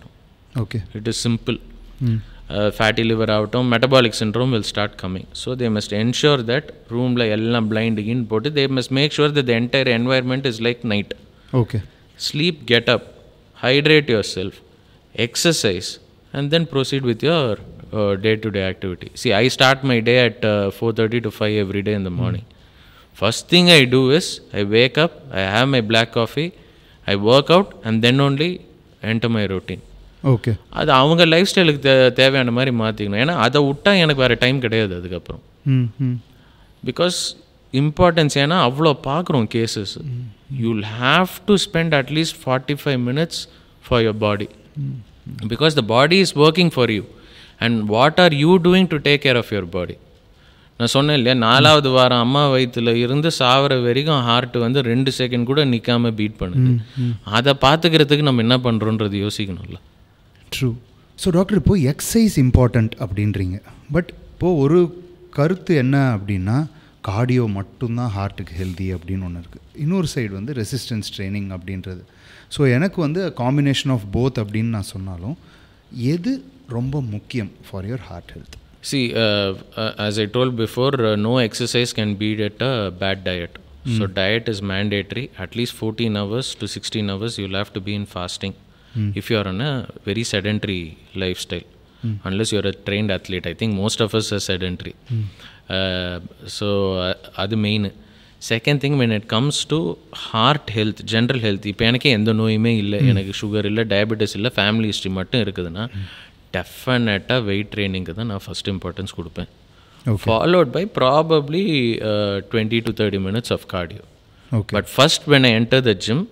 B: okay
A: it is simple fatty liver ஆகட்டும் metabolic syndrome will start coming so they must ensure that ரூமில் எல்லாம் பிளைண்ட் இன் போட்டு they must make sure that the entire environment is like night
B: okay
A: sleep get up hydrate yourself exercise and then proceed with your uh, day-to-day activity see i start my day at uh, 4.30 to 5 every day in the morning first thing i do is i wake up i have my black coffee i work out and then only enter my routine
B: okay
A: அது அவங்க life ஸ்டைலுக்கு தே தேவையான மாதிரி மாற்றிக்கணும் ஏன்னா அதை விட்டா எனக்கு வேறு டைம் கிடையாது அதுக்கப்புறம்
B: ம் ம்
A: பிகாஸ் இம்பார்ட்டன்ஸ் ஏன்னா அவ்வளோ பார்க்குறோம் cases you'll have to spend at least forty five minutes for your body because the body is working for you and what are you doing to take care of your body நான் சொன்னேன் இல்லையா நாலாவது வாரம் அம்மா வயிற்றுல இருந்து சாவர வரைக்கும் ஹார்ட் வந்து ரெண்டு செகண்ட் கூட நிற்காம பீட் பண்ணுது அதை பார்த்துக்கிறதுக்கு நம்ம என்ன பண்ணுறோன்றது யோசிக்கணும்ல
B: ட்ரூ ஸோ டாக்டர் இப்போ எக்ஸசைஸ் இம்பார்ட்டண்ட் அப்படின்றீங்க பட் இப்போது ஒரு கருத்து என்ன அப்படின்னா கார்டியோ மட்டும்தான் ஹார்ட்டுக்கு ஹெல்தி அப்படின்னு ஒன்று இருக்குது இன்னொரு சைடு வந்து ரெசிஸ்டன்ஸ் ட்ரைனிங் அப்படின்றது ஸோ எனக்கு வந்து காம்பினேஷன் ஆஃப் போத் அப்படின்னு நான் சொன்னாலும் எது ரொம்ப முக்கியம் for your heart health
A: See, uh, uh, as I told before, uh, no exercise can beat at a bad diet. So, diet is mandatory. At least 14 hours to 16 hours, you'll have to be in fasting if you are on a very sedentary lifestyle. Unless you're a trained athlete. I think most of us are sedentary. Uh, so, uh, அது main second thing when it comes to heart health general health இப்போ எனக்கே எந்த நோயுமே இல்லை எனக்கு sugar இல்லை diabetes இல்லை family history மட்டும் இருக்குதுன்னா டெஃபினட்டாக வெயிட் ட்ரைனிங்க்கு தான் நான் ஃபஸ்ட் இம்பார்ட்டன்ஸ் கொடுப்பேன் followed by probably twenty to thirty minutes of cardio
B: okay
A: but first when I enter the gym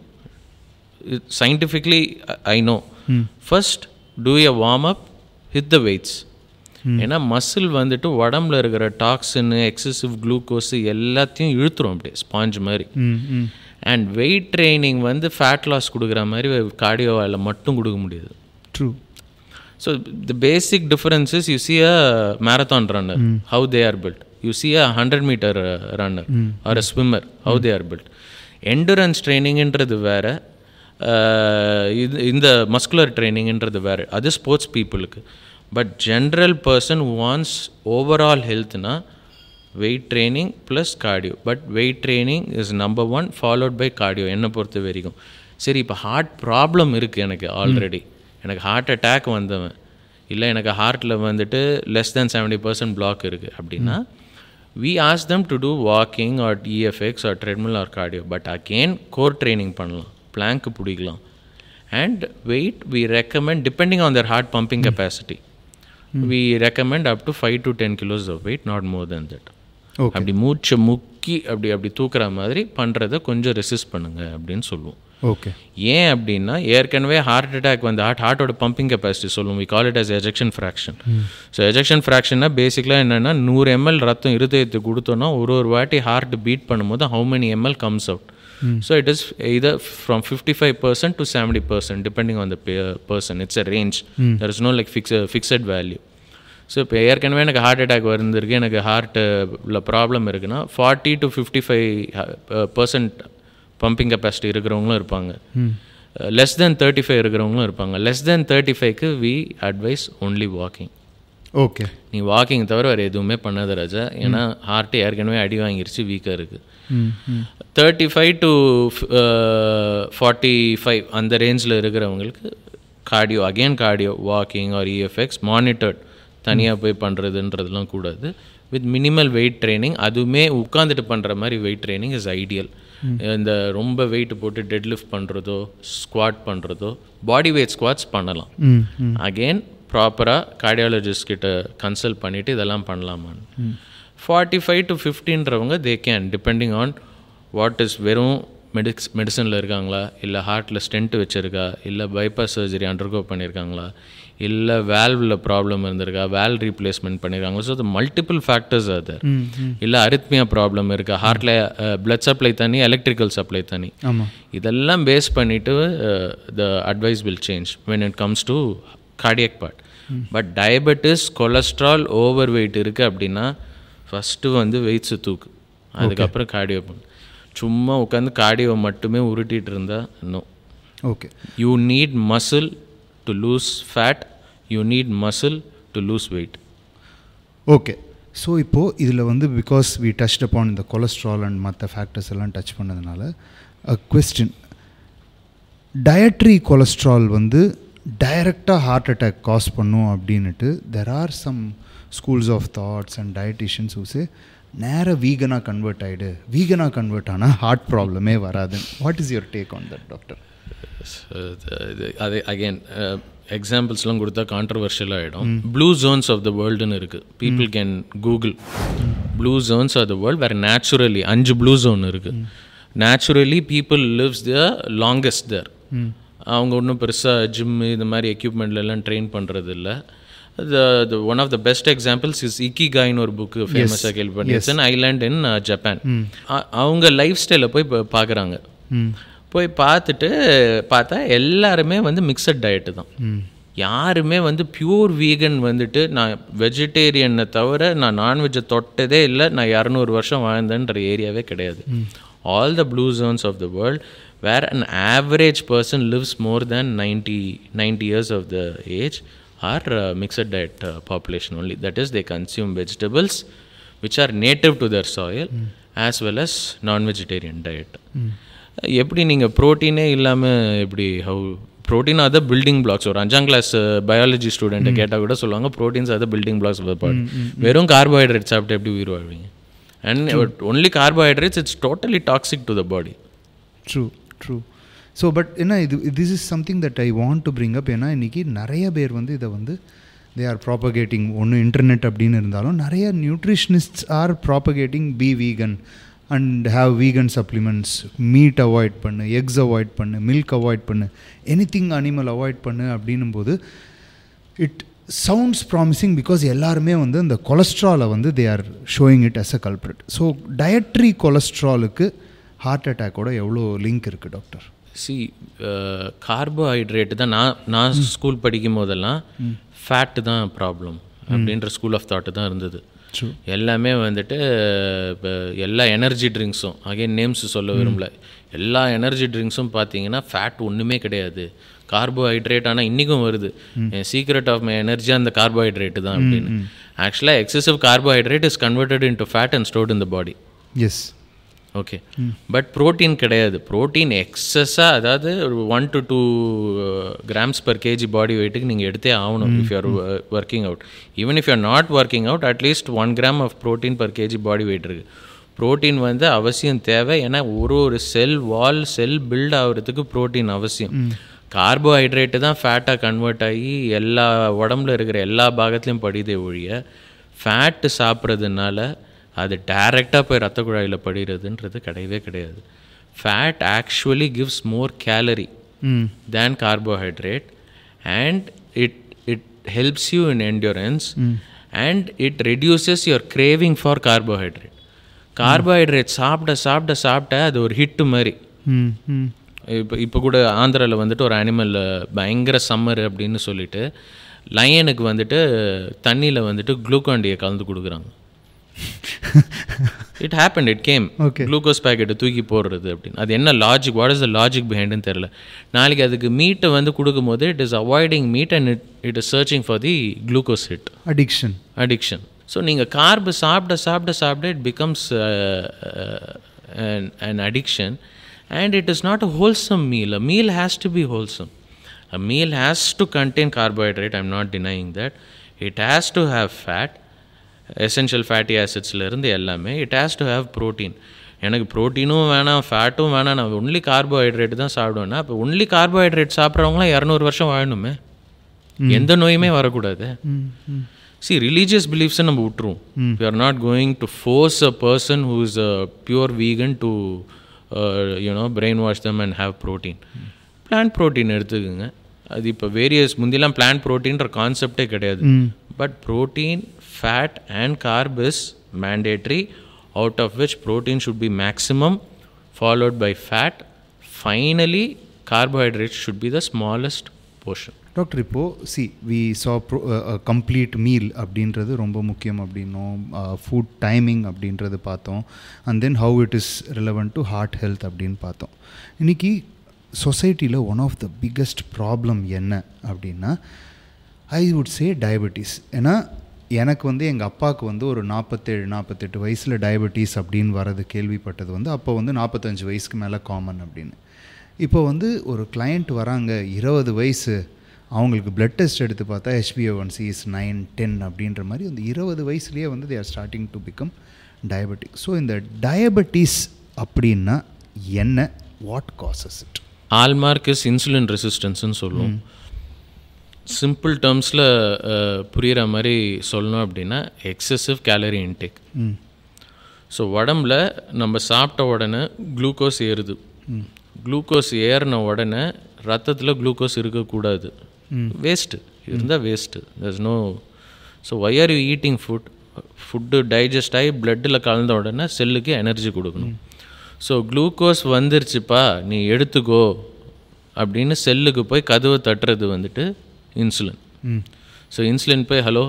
A: scientifically I know first do a warm up hit the weights ஏன்னா muscle வந்துட்டு உடம்புல இருக்கிற toxin excessive glucose எல்லாத்தையும் இழுத்துரும் அப்படியே sponge மாதிரி
B: ம் ம்
A: and weight training வந்து ஃபேட் லாஸ் கொடுக்குற மாதிரி கார்டியோவால் மட்டும் கொடுக்க முடியாது
B: true
A: So the basic difference is you see a marathon runner, how they are built. You see a 100 meter uh, runner or a swimmer, how they are built. Endurance ட்ரைனிங்ன்றது வேற uh, இது இந்த மஸ்குலர் ட்ரைனிங்ன்றது வேற அது sports பீப்புளுக்கு but general person wants overall ஹெல்த்னா weight training plus cardio but weight training is number one followed by cardio என்னை பொறுத்த வரைக்கும் சரி இப்போ ஹார்ட் ப்ராப்ளம் இருக்குது எனக்கு ஆல்ரெடி எனக்கு ஹார்ட் அட்டாக் வந்தவன் இல்லை எனக்கு ஹார்ட்டில் வந்துட்டு less than seventy percent block இருக்குது அப்படின்னா we ask them to do walking or EFX or treadmill or cardio but again core training பண்ணலாம் பிளாங்க் பிடிக்கலாம் and weight we recommend depending on their heart pumping capacity we recommend up to five to ten kilos of weight not more than that
B: okay
A: அப்படி மூச்சை முக்கி அப்படி அப்படி தூக்குற மாதிரி பண்ணுறத கொஞ்சம் ரெசிஸ்ட் பண்ணுங்க அப்படின்னு சொல்லுவோம்
B: ஓகே
A: ஏன் அப்படின்னா ஏற்கனவே ஹார்ட் அட்டாக் வந்து ஹார்ட் ஹார்ட்டோட பம்பிங் கெப்பாசிட்டி சொல்லுவோம் we call it as ejection fraction so ejection ஃப்ராக்ஷன்னா பேசிக்கலாக என்னென்னா நூறு எம்எல் ரத்தம் இருதயத்துக்கு கொடுத்தோன்னா ஒரு ஒரு வாட்டி ஹார்ட் பீட் பண்ணும்போது how many ML comes out so it is either from fifty five percent to seventy percent depending on the person it's a range there is no like fix fixed value so இப்போ ஏற்கனவே எனக்கு heart attack வந்திருக்கு எனக்கு ஹார்ட்டில் problem இருக்குன்னா forty to fifty five percent pumping capacity இருக்கிறவங்களும் இருப்பாங்க less than thirty five இருக்கிறவங்களும் இருப்பாங்க லெஸ் தென் தேர்ட்டி ஃபைவ்க்கு we advise only walking
B: okay
A: நீ வாக்கிங் தவிர வேறு எதுவுமே பண்ணாத ராஜா ஏன்னா ஹார்ட் ஏற்கனவே அடி வாங்கிருச்சு வீக்காக இருக்குது
B: ம் ம்
A: thirty five to forty five அந்த ரேஞ்சில் இருக்கிறவங்களுக்கு cardio again cardio walking or EFX monitored தனியாக போய் பண்ணுறதுன்றதுலாம் கூடாது வித் மினிமல் வெயிட் ட்ரைனிங் அதுவுமே உட்காந்துட்டு பண்ணுற மாதிரி வெயிட் ட்ரைனிங் இஸ் ஐடியல் இந்த ரொம்ப வெயிட் போட்டு டெட் லிஃப்ட் பண்ணுறதோ ஸ்குவாட் பண்ணுறதோ பாடி வெயிட் ஸ்குவாட்ஸ் பண்ணலாம்
B: ம் ம்
A: அகெயின் ப்ராப்பராக கார்டியாலஜிஸ்ட் கிட்ட கன்சல்ட் பண்ணிவிட்டு இதெல்லாம் பண்ணலாமான்னு ஃபார்ட்டி ஃபைவ் டு ஃபிஃப்டின்றவங்க they can depending on what is வெறும் மெடிக்ஸ் மெடிசனில் இருக்காங்களா இல்லை ஹார்ட்டில் ஸ்டென்ட் வச்சுருக்கா இல்லை பைபாஸ் சர்ஜரி அண்டர்கோ பண்ணியிருக்காங்களா இல்லை வேல்வில் ப்ராப்ளம் இருந்திருக்கா வேல் ரீப்ளேஸ்மெண்ட் பண்ணியிருக்காங்களா ஸோ த மல்டிபிள் ஃபேக்டர்ஸ் அது
B: ம் ம்
A: இல்லை அரித்மியா ப்ராப்ளம் இருக்கா ஹார்ட்டில் பிளட் சப்ளை தனி எலக்ட்ரிக்கல் சப்ளை தனி
B: ஆமாம்
A: இதெல்லாம் பேஸ் பண்ணிட்டு the advice will change when it comes to cardiac part but diabetes cholesterol over weight இருக்குது அப்படின்னா ஃபஸ்ட்டு வந்து வெயிட்ஸு தூக்கு அதுக்கப்புறம் கார்டியோ பண்ணு சும்மா உட்காந்து கார்டியோ மட்டுமே உருட்டிட்டு இருந்தா no
B: okay
A: you need muscle to lose fat you need muscle to lose weight
B: okay so இப்போது இதில் வந்து பிகாஸ் வி டச்ட் அப்பான் இந்த கொலஸ்ட்ரால் அண்ட் மற்ற ஃபேக்டர்ஸ் எல்லாம் டச் பண்ணதுனால அ கொஸ்டின் டயட்ரி கொலஸ்ட்ரால் வந்து டைரெக்டாக ஹார்ட் அட்டாக் காஸ் பண்ணும் அப்படின்னுட்டு there are some schools of thoughts and dietitians who say நேராக வீகனாக கன்வெர்ட் ஆகிடு வீகனாக கன்வெர்ட் ஆனால் ஹார்ட் ப்ராப்ளமே வராது what is your take on that doctor
A: அது அகெயின் எக்ஸாம்பிள்ஸ்லாம் கொடுத்தா கான்ட்ரவர்ஷியல் ஆகிடும் ப்ளூ ஜோன்ஸ் ஆஃப் த வேர்ல்டுன்னு இருக்குது people can Google blue zones of the world வேறு நேச்சுரலி அஞ்சு ப்ளூ ஜோன் இருக்குது naturally people lives the longest there அவங்க ஒன்றும் பெருசாக ஜிம்மு இந்த மாதிரி எக்யூப்மெண்ட்லலாம் ட்ரெயின் பண்ணுறது இல்லை the one of the best examples is இக்கிகாயின்னு ஒரு புக்கு ஃபேமஸாக கேள்விப்பட்டேன் it's an island in Japan அவங்க லைஃப் ஸ்டைலை போய் பார்க்குறாங்க போய் பார்த்துட்டு பார்த்தா எல்லாருமே வந்து மிக்சட் டயட்டு தான் யாருமே வந்து பியூர் வீகன் வந்துட்டு நான் வெஜிடேரியனை தவிர நான் நான்வெஜ்ஜை தொட்டதே இல்லை நான் இரநூறு வருஷம் வாழ்ந்தேன்ற ஏரியாவே கிடையாது all the blue zones of the world where an average person lives more than ninety ninety years of the age are mixed diet population only that is they consume vegetables which are native to their soil as well as non vegetarian diet எப்படி நீங்கள் ப்ரோட்டீனே இல்லாமல் எப்படி how protein are the building blocks ஒரு அஞ்சாம் class biology ஸ்டூடெண்ட்டை கேட்டால் கூட சொல்லுவாங்க proteins are the building blocks பாடி வெறும் கார்போஹைட்ரேட் சாப்பிட்டு எப்படி உயிர் வாழ்வீங்க and only carbohydrates it's totally toxic to the body
B: true true so but என்ன இது this is something that I want to bring up ஏன்னா இன்றைக்கி நிறைய பேர் வந்து இதை வந்து தே ஆர் ப்ராப்பகேட்டிங் ஒன்று இன்டர்நெட் அப்படின்னு இருந்தாலும் நிறைய nutritionists are propagating be vegan and have vegan supplements meat avoid பண்ணு எக்ஸ் அவாய்ட் பண்ணு மில்க் அவாய்ட் பண்ணு எனி திங் அனிமல் அவாய்ட் பண்ணு அப்படின்னும் போது இட் சவுண்ட்ஸ் ப்ராமிசிங் பிகாஸ் எல்லாருமே வந்து இந்த கொலஸ்ட்ராலை வந்து they are showing it as a culprit so dietary கொலஸ்ட்ராலுக்கு ஹார்ட் அட்டாக்கோட எவ்வளோ லிங்க் இருக்குது டாக்டர்
A: சி கார்போஹைட்ரேட் தான் நான் நான் ஸ்கூல் படிக்கும் போதெல்லாம் ஃபேட்டு தான் ப்ராப்ளம் அப்படின்ற ஸ்கூல் ஆஃப் தாட்டு தான் இருந்தது எல்லாமே வந்துட்டு இப்போ எல்லா எனர்ஜி ட்ரிங்க்ஸும் அகைன் நேம்ஸ் சொல்ல விரும்பல எல்லா எனர்ஜி ட்ரிங்க்ஸும் பார்த்தீங்கன்னா ஃபேட் ஒன்றுமே கிடையாது கார்போஹைட்ரேட் ஆனால் இன்றைக்கும் வருது என் சீக்ரெட் ஆஃப் மை எனர்ஜி அந்த கார்போஹைட்ரேட்டு தான் அப்படின்னு ஆக்சுவலாக excessive carbohydrate is converted into fat and stored in the body
B: yes
A: okay but protein கிடையாது ப்ரோட்டீன் எக்ஸஸாக அதாவது ஒரு one to two grams per KG body வெயிட்டுக்கு நீங்கள் எடுத்தே ஆகணும் if you're working out even if you're not working out at least one gram of protein per KG body weight இருக்குது protein வந்து அவசியம் தேவை ஏன்னா ஒரு ஒரு செல் வால் செல் பில்ட் ஆகிறதுக்கு ப்ரோட்டீன் அவசியம் கார்போஹைட்ரேட்டு தான் ஃபேட்டாக கன்வெர்ட் ஆகி எல்லா உடம்புல இருக்கிற எல்லா பாகத்துலேயும் படிதே ஒழிய ஃபேட்டு சாப்பிட்றதுனால அது டைரெக்டாக போய் ரத்த குழாயில் படிகிறதுன்றது கிடையவே கிடையாது fat actually gives more calorie than carbohydrate and it it helps you in endurance and it reduces your craving for carbohydrate carbohydrate சாப்பிட சாப்பிட சாப்பிட்ட அது ஒரு ஹிட்டு மாதிரி இப்போ இப்போ கூட ஆந்திராவில் வந்துட்டு ஒரு அனிமல் பயங்கர சம்மர் அப்படின்னு சொல்லிட்டு லயனுக்கு வந்துட்டு தண்ணியில் வந்துட்டு குளுக்காண்டியை கலந்து கொடுக்குறாங்க it happen it came
B: Okay.
A: Glucose பேக்கெட்டை தூக்கி போடுறது அப்படின்னு அது என்ன logic what is the logic பிஹைண்டுன்னு தெரில நாளைக்கு அதுக்கு மீட்டை வந்து கொடுக்கும்போது it is avoiding meat and it it is searching for the glucose hit
B: addiction
A: addiction so நீங்கள் கார்பு சாப்பிட சாப்பிட சாப்பிட it becomes an addiction and it is not a wholesome meal a meal has to be wholesome a meal has to contain carbohydrate I'm not denying that it has to have fat essential fatty ஆசிட்ஸ்லேருந்து எல்லாமே it has to have protein எனக்கு ப்ரோட்டீனும் வேணாம் ஃபேட்டும் வேணாம் நான் only carbohydrate தான் சாப்பிடுவேன்னா அப்போ only carbohydrate சாப்பிட்றவங்களாம் இரநூறு வருஷம் வாழணுமே எந்த நோயுமே வரக்கூடாது சி ரிலீஜியஸ் பிலீஃப்ஸை நம்ம விட்டுருவோம் we are not going to force a person who is a pure vegan to you know brainwash them and have protein plant protein எடுத்துக்கோங்க அது இப்போ வேரியஸ் முந்திலாம் பிளான்ட் ப்ரோட்டீன்ற கான்செப்டே கிடையாது but protein fat and carb is mandatory out of which protein should be maximum followed by fat finally carbohydrate should be the smallest portion
B: doctor இப்போது சி வி சா ப்ரோ கம்ப்ளீட் மீல் அப்படின்றது ரொம்ப முக்கியம் அப்படின்னோம் ஃபுட் டைமிங் அப்படின்றது பார்த்தோம் and then how it is relevant to heart health அப்படின்னு பார்த்தோம் இன்றைக்கி சொசைட்டியில் one of the biggest problem என்ன அப்படின்னா ஐ வுட் சே டயபெட்டிஸ் ஏன்னா எனக்கு வந்து எங்கள் அப்பாவுக்கு வந்து ஒரு நாற்பத்தேழு நாற்பத்தெட்டு வயசில் டயபெட்டிஸ் அப்படின்னு வரது கேள்விப்பட்டது வந்து அப்போ வந்து நாற்பத்தஞ்சு வயசுக்கு மேலே காமன் அப்படின்னு இப்போ வந்து ஒரு கிளையண்ட் வராங்க இருபது வயசு அவங்களுக்கு பிளட் டெஸ்ட் எடுத்து பார்த்தா HBA one C is nine ten அப்படின்ற மாதிரி அந்த இருபது வயசுலேயே வந்து they are starting to become diabetic so இந்த டயபெட்டிஸ் அப்படின்னா என்ன what causes it
A: hallmark is insulin ரெசிஸ்டன்ஸ்னு சொல்லுவோம் சிம்பிள் டேர்ம்ஸில் புரிகிற மாதிரி சொல்லணும் அப்படின்னா excessive calorie intake
B: hmm
A: so உடம்புல நம்ம சாப்பிட்ட உடனே குளுக்கோஸ் ஏறுது குளுக்கோஸ் ஏறின உடனே ரத்தத்தில் குளுக்கோஸ் இருக்கக்கூடாது வேஸ்ட்டு இருந்தால் waste thus no so why are you eating food food digest ஆகி பிளட்டில் கலந்த உடனே செல்லுக்கு எனர்ஜி கொடுக்கணும் ஸோ குளுக்கோஸ் வந்துருச்சுப்பா நீ எடுத்துக்கோ அப்படின்னு செல்லுக்கு போய் கதவை தட்டுறது வந்துட்டு இன்சுலின்
B: ம்
A: ஸோ இன்சுலின் போய் hello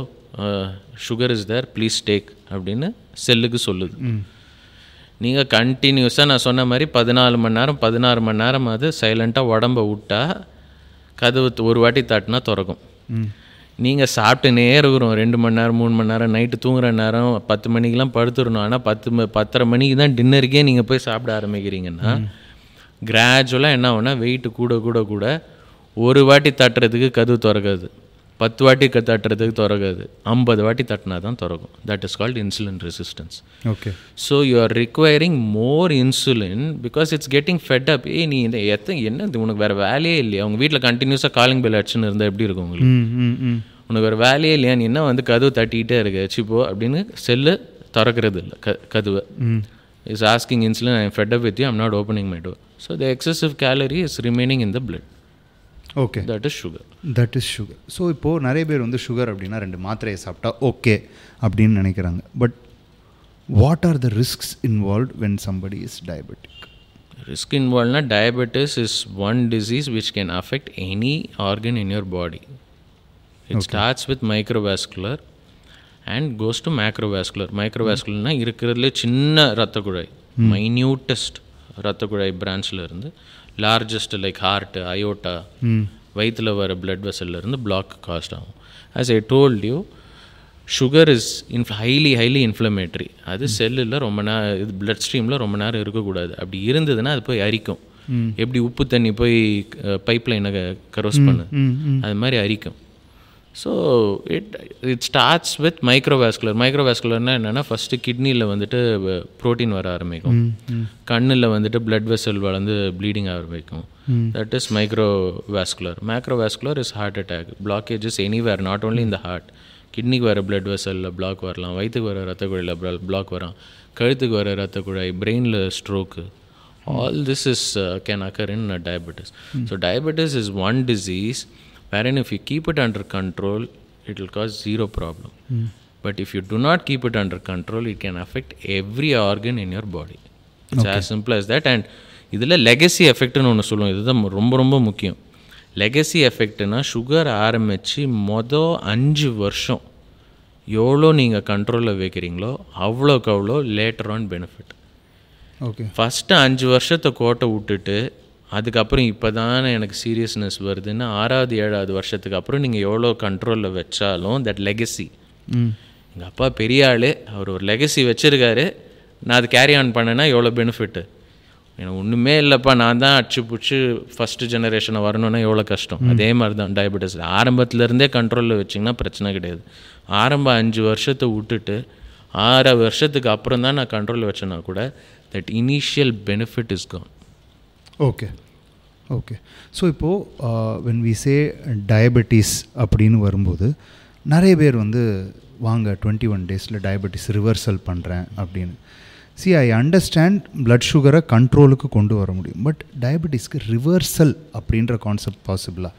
A: sugar is there please take அப்படின்னு செல்லுக்கு சொல்லுது
B: ம்
A: நீங்கள் கண்டினியூஸாக நான் சொன்ன மாதிரி பதினாலு மணி நேரம் பதினாறு மணி நேரம் அது சைலண்ட்டாக உடம்ப விட்டா கதவு த- ஒரு வாட்டி தட்டினா திறக்கும்
B: ம்
A: நீங்கள் சாப்பிட்டுனே இருக்கிறோம் ரெண்டு மணி நேரம் மூணு மணி நேரம் நைட்டு தூங்குற நேரம் பத்து மணிக்கெலாம் படுத்துடணும் ஆனால் பத்து ம- பத்தரை மணிக்கு தான் டின்னருக்கே நீங்கள் போய் சாப்பிட ஆரம்பிக்கிறீங்கன்னா கிராஜுவலாக என்ன ஆகும்னா வெயிட் கூட கூட கூட ஒரு வாட்டி தட்டுறதுக்கு கதவு திறக்காது பத்து வாட்டி க தட்டுறதுக்கு திறக்காது ஐம்பது வாட்டி தட்டினா தான் திறக்கும் that is called insulin resistance
B: okay
A: so you are requiring more insulin because it's getting fed up ஏய் நீ இந்த எத்தனை என்ன இது உனக்கு வேறு வேலையே இல்லையா உங்கள் வீட்டில் கண்டினியூஸாக காலிங் பெல் அடிச்சுன்னு இருந்தால் எப்படி இருக்கும் உங்களுக்கு
B: ம் ம் ம்
A: உனக்கு வேறு வேலையே இல்லையா நீ என்ன வந்து கதவு தட்டிக்கிட்டே இருக்க சிப்போ அப்படின்னு செல்லு திறக்கிறது இல்லை க கதவை
B: ம்
A: is asking insulin I fed up with you I'm not opening my door so the excessive calorie is remaining in the blood
B: okay
A: that is sugar
B: that is sugar so இப்போது நிறைய பேர் வந்து sugar அப்படின்னா ரெண்டு மாத்திரையை சாப்பிட்டா okay அப்படின்னு நினைக்கிறாங்க but what are the risks involve when somebody is diabetic
A: risk involved na diabetes is one disease which can affect any organ in your body it starts with microvascular and goes to macrovascular microvascular னா இருக்கிறதுலே சின்ன ரத்த குழாய் minutest ரத்த குழாய் பிரான்ச்சில் இருந்து largest like heart aorta வயிற்றில் வர பிளட் இருந்து பிளாக் காஸ்ட் ஆகும் as I told you sugar is inf highly highly inflammatory அது செல்லில் ரொம்ப நேரம் இது பிளட் ஸ்ட்ரீமில் ரொம்ப நேரம் இருக்கக்கூடாது அப்படி இருந்ததுன்னா அது போய் அரிக்கும் எப்படி உப்பு தண்ணி போய் பைப் லைனை கரோஸ் பண்ணு அது மாதிரி அரிக்கும் so it it starts with microvascular மைக்ரோவாஸ்குலர்னால் என்னென்னா ஃபஸ்ட்டு கிட்னியில் வந்துட்டு ப்ரோட்டீன் வர ஆரம்பிக்கும் கண்ணில் வந்துட்டு பிளட் வெசல் வளர்ந்து ப்ளீடிங் ஆரம்பிக்கும் that is microvascular macrovascular is heart attack blockages anywhere not only இந்த ஹார்ட் கிட்னிக்கு வர பிளட் வெசலில் பிளாக் வரலாம் வயிற்றுக்கு வர ரத்த குழாயில் பிளாக் வரும் கழுத்துக்கு வர ரத்த குழாய் பிரெயினில் stroke all this is uh, can occur in uh, diabetes so diabetes is one disease wherein if you keep it under control it will cause zero problem but if you do not keep it under control it can affect every organ in your body it's as simple as that and இதில் legacy எஃபெக்ட்னு ஒன்று சொல்லுவோம் இதுதான் ரொம்ப ரொம்ப முக்கியம் legacy எஃபெக்ட்னா sugar ஆரம்பித்து மொதல் அஞ்சு வருஷம் எவ்வளோ நீங்கள் கண்ட்ரோலில் வைக்கிறீங்களோ அவ்வளோக்கு அவ்வளோ later on benefit
B: okay
A: first அஞ்சு வருஷத்தை கோட்டை விட்டுட்டு அதுக்கப்புறம் இப்போ தானே எனக்கு சீரியஸ்னஸ் வருதுன்னு ஆறாவது ஏழாவது வருஷத்துக்கு அப்புறம் நீங்கள் எவ்வளோ கண்ட்ரோலில் வச்சாலும் தட் லெகசி
B: ம்
A: எங்கள் அப்பா பெரிய ஆள் அவர் ஒரு லெகசி வச்சுருக்காரு நான் அது கேரி ஆன் பண்ணேன்னா எவ்வளோ பெனிஃபிட்டு எனக்கு ஒன்றுமே இல்லைப்பா நான் தான் அடிச்சு பிடிச்சி ஃபஸ்ட்டு ஜெனரேஷனை வரணும்னா எவ்வளோ கஷ்டம் அதே மாதிரி தான் டயபெட்டிஸ் ஆரம்பத்துலேருந்தே கண்ட்ரோலில் வச்சிங்கன்னா பிரச்சனை கிடையாது ஆரம்ப அஞ்சு வருஷத்தை விட்டுட்டு ஆறு வருஷத்துக்கு அப்புறம் தான் நான் கண்ட்ரோலில் வச்சேன்னா கூட that initial benefit is gone
B: okay okay so இப்போது வென் வி சே டயபெட்டிஸ் அப்படின்னு வரும்போது நிறைய பேர் வந்து வாங்க டுவெண்ட்டி ஒன் டேஸில் டயபெட்டிஸ் ரிவர்சல் பண்ணுறேன் அப்படின்னு சி ஐ அண்டர்ஸ்டாண்ட் blood சுகரை கண்ட்ரோலுக்கு கொண்டு வர முடியும் பட் டயபெட்டிஸ்க்கு ரிவர்சல் அப்படின்ற கான்செப்ட் பாசிபிளா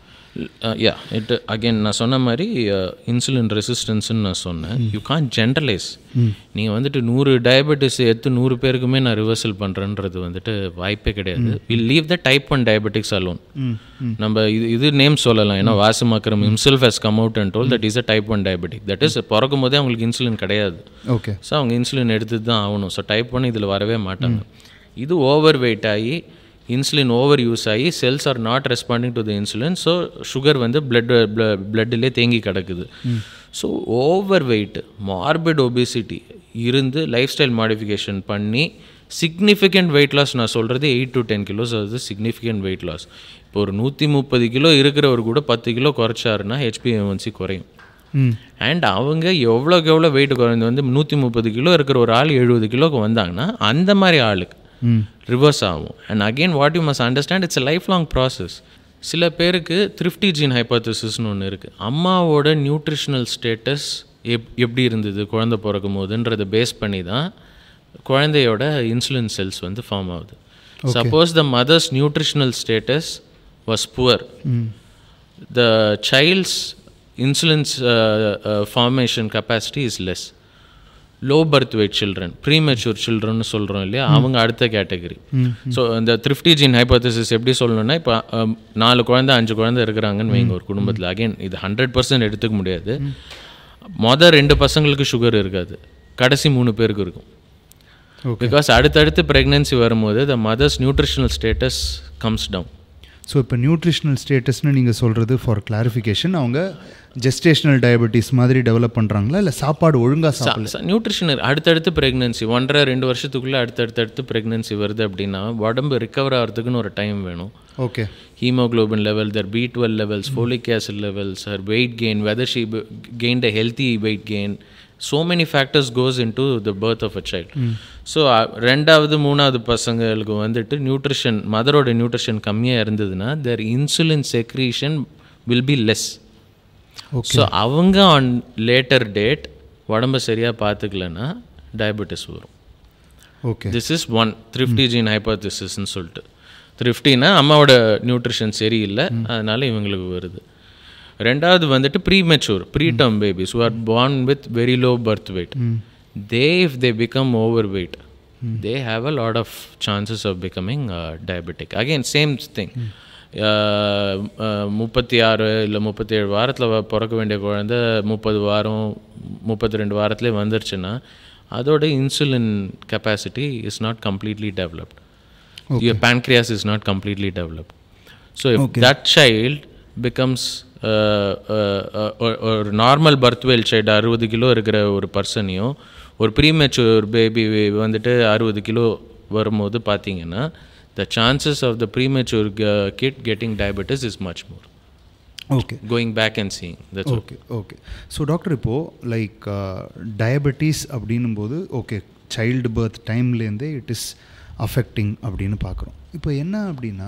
A: யா இட் அகெயின் நான் சொன்ன மாதிரி இன்சுலின் ரெசிஸ்டன்ஸ்னு நான் சொன்னேன் யூ கான் ஜென்ரலைஸ் நீங்கள் வந்துட்டு நூறு டயபெட்டிஸ் எடுத்து நூறு பேருக்குமே நான் ரிவர்சல் பண்ணுறேன்றது வந்துட்டு வாய்ப்பே கிடையாது will leave the type one diabetics alone நம்ம இது இது நேம் சொல்லலாம் ஏன்னா Wasim Akram himself has come out and told that is a type one diabetic that is பிறக்கும் போதே அவங்களுக்கு இன்சுலின் கிடையாது
B: ஓகே
A: ஸோ அவங்க இன்சுலின் எடுத்து தான் ஆகணும் ஸோ டைப் ஒன் இதில் வரவே மாட்டாங்க இது ஓவர் வெயிட் ஆகி இன்சுலின் ஓவர் யூஸ் ஆகி cells are not responding to the insulin so sugar வந்து பிளட் பிளட்டிலே தேங்கி கிடக்குது so over weight morbid obesity இருந்து லைஃப் ஸ்டைல் மாடிஃபிகேஷன் பண்ணி சிக்னிஃபிகண்ட் வெயிட் லாஸ் நான் சொல்கிறது எயிட் டு டென் கிலோஸ் அது சிக்னிஃபிகண்ட் வெயிட் லாஸ் இப்போ ஒரு நூற்றி முப்பது கிலோ இருக்கிறவர் கூட பத்து கிலோ குறைச்சாருன்னா ஹெச்பிஎம்என்சி குறையும்
B: ம்
A: அண்ட் அவங்க எவ்வளோக்கு எவ்வளோ வெயிட் குறைந்து வந்து நூற்றி முப்பது கிலோ இருக்கிற ஒரு ஆள் எழுபது கிலோக்கு வந்தாங்கன்னா அந்த மாதிரி ஆளுக்கு
B: ம்
A: ரிவர்ஸ் ஆகும் and again what you must understand it's life long process சில பேருக்கு த்ரிஃப்டி ஜீன் ஹைப்போதிசிஸ்னு ஒன்று இருக்குது அம்மாவோட நியூட்ரிஷனல் ஸ்டேட்டஸ் எப் எப்படி இருந்தது குழந்தை பிறக்கும் போதுன்றதை பேஸ் பண்ணி தான் குழந்தையோட இன்சுலின் செல்ஸ் வந்து ஃபார்ம் ஆகுது suppose the mother's nutritional status was poor the child's insulin's formation capacity is less low birth weight children premature children சொல்கிறோம் இல்லையா அவங்க அடுத்த கேட்டகரி ஸோ இந்த த்ரிஃப்டி ஜீன் ஹைப்போதிசிஸ் எப்படி சொல்லணும்னா இப்போ நாலு குழந்தை அஞ்சு குழந்தை இருக்கிறாங்கன்னு வைங்க ஒரு குடும்பத்தில் அகைன் இது ஹண்ட்ரட் பர்சன்ட் எடுத்துக்க முடியாது மொதல் ரெண்டு பசங்களுக்கு சுகர் இருக்காது கடைசி மூணு பேருக்கு இருக்கும்
B: ஓகே
A: பிகாஸ் அடுத்தடுத்து ப்ரெக்னென்சி வரும்போது the mother's nutritional status comes down
B: so இப்போ நியூட்ரிஷனல் ஸ்டேட்டஸ்னு நீங்கள் சொல்கிறது ஃபார் கிளாரிஃபிகேஷன் அவங்க ஜெஸ்டேஷனல் டயபெட்டிஸ் மாதிரி டெவலப் பண்ணுறாங்களா இல்லை சாப்பாடு ஒழுங்காக சாப்பிடல
A: நியூட்ரிஷன் அடுத்தடுத்து ப்ரெக்னென்சி ஒன்றரை ரெண்டு வருஷத்துக்குள்ளே அடுத்தடுத்தடுத்து ப்ரெக்னென்சி வருது அப்படின்னா உடம்பு ரிக்கவர் ஆகிறதுக்குன்னு ஒரு டைம் வேணும்
B: okay
A: hemoglobin level, their B12 levels, folic acid levels, her weight gain, whether she b- gained a healthy weight gain. So many factors goes into the birth of a child. So ரெண்டாவது மூணாவது பசங்களுக்கு வந்துட்டு nutrition மதரோட nutrition கம்மியாக இருந்ததுன்னா their insulin secretion will be less so அவங்க on later date உடம்ப சரியாக பார்த்துக்கலன்னா டயபெட்டிஸ் வரும்
B: okay
A: this is one thrifty gene ஹைப்போதிசிஸ்ன்னு சொல்லிட்டு த்ரிஃப்டினா அம்மாவோட நியூட்ரிஷன் சரியில்லை அதனால இவங்களுக்கு வருது ரெண்டாவது வந்துட்டு premature preterm babies are born with very low birth weight they if they become over weight they have a lot of chances of becoming diabetic again same thing முப்பத்தி ஆறு இல்லை முப்பத்தேழு வாரத்தில் பிறக்க வேண்டிய குழந்தை முப்பது வாரம் முப்பத்தி ரெண்டு வாரத்துலேயே வந்துருச்சுன்னா அதோட insulin capacity is not completely developed your pancreas is not completely developed. So if that child becomes uh, uh, uh, or, or normal birth weight child அறுபது கிலோ இருக்கிற ஒரு பர்சனையும் ஒரு ப்ரீமெச்சூர் பேபி வந்துட்டு அறுபது கிலோ வரும்போது பார்த்தீங்கன்னா the chances of the premature kid getting diabetes is much more
B: okay
A: going back and seeing that's
B: okay okay so doctor இப்போது like diabetes அப்படின்னும் போது ஓகே சைல்டு பர்த் டைம்லேருந்தே இட் இஸ் அஃபெக்டிங் அப்படின்னு பார்க்குறோம் இப்போ என்ன அப்படின்னா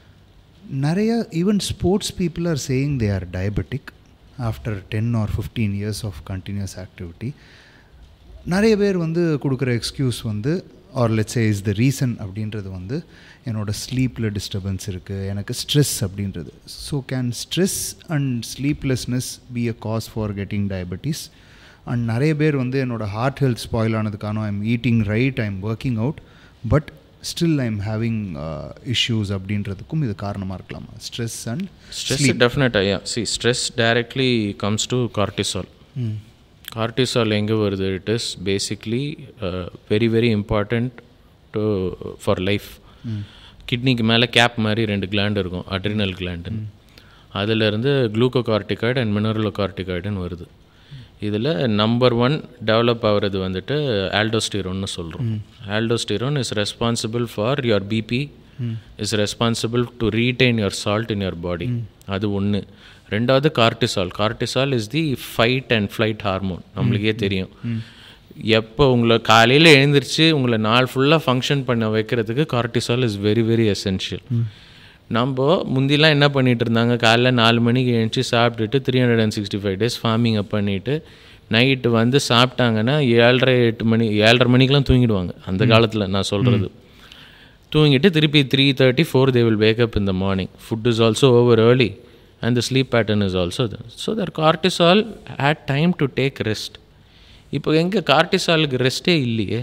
B: நிறைய even sports people are saying they are diabetic after ten or fifteen years of continuous activity நிறைய பேர் வந்து கொடுக்குற எக்ஸ்கியூஸ் வந்து or let's is the reason அப்படின்றது வந்து என்னோட ஸ்லீப்பில் டிஸ்டர்பன்ஸ் இருக்குது எனக்கு ஸ்ட்ரெஸ் அப்படின்றது so can stress and sleeplessness be a cause for getting diabetes and நிறைய பேர் வந்து என்னோட ஹார்ட் ஹெல்த் ஸ்பாயில் ஆனதுக்கான I am eating right I am working out but still I am having issues அப்படின்றதுக்கும் இது காரணமாக இருக்கலாமா ஸ்ட்ரெஸ் அண்ட்
A: ஸ்ட்ரெஸ் டெஃபினட்டாக yeah see stress directly comes to cortisol cortisol எங்கே வருது it is basically very very important to for life கிட்னிக்கு மேலே cap மாதிரி ரெண்டு கிளாண்ட் இருக்கும் அட்ரினல் கிளாண்டுன்னு அதிலிருந்து குளூக்கோகார்டிகாய்டு அண்ட் மினரலோகார்டிகாய்டுன்னு வருது இதில் நம்பர் ஒன் டெவலப் ஆகிறது வந்துட்டு ஆல்டோஸ்டிரோன்னு சொல்கிறோம் aldosterone is responsible for your BP is responsible to retain your salt in your body அது ஒன்று ரெண்டாவது cortisol cortisol is the fight and flight hormone நம்மளுக்கே தெரியும் எப்போ உங்களை காலையில் எழுந்திரிச்சு உங்களை நாள் ஃபுல்லாக ஃபங்க்ஷன் பண்ண வைக்கிறதுக்கு cortisol is very very essential நம்ம முந்திலாம் என்ன பண்ணிட்டு இருந்தாங்க காலைல நாலு மணிக்கு எழுந்துச்சி சாப்பிட்டுட்டு three hundred and sixty five days farming up பண்ணிவிட்டு நைட்டு வந்து சாப்பிட்டாங்கன்னா ஏழரை எட்டு மணி ஏழரை மணிக்கெலாம் தூங்கிடுவாங்க அந்த காலத்தில் நான் சொல்கிறது தூங்கிட்டு திருப்பி three thirty four they will wake up in the morning food is also over early and the sleep pattern is also so there cortisol had time to take rest இப்போ எங்கே கார்டிசாலுக்கு ரெஸ்ட்டே இல்லையே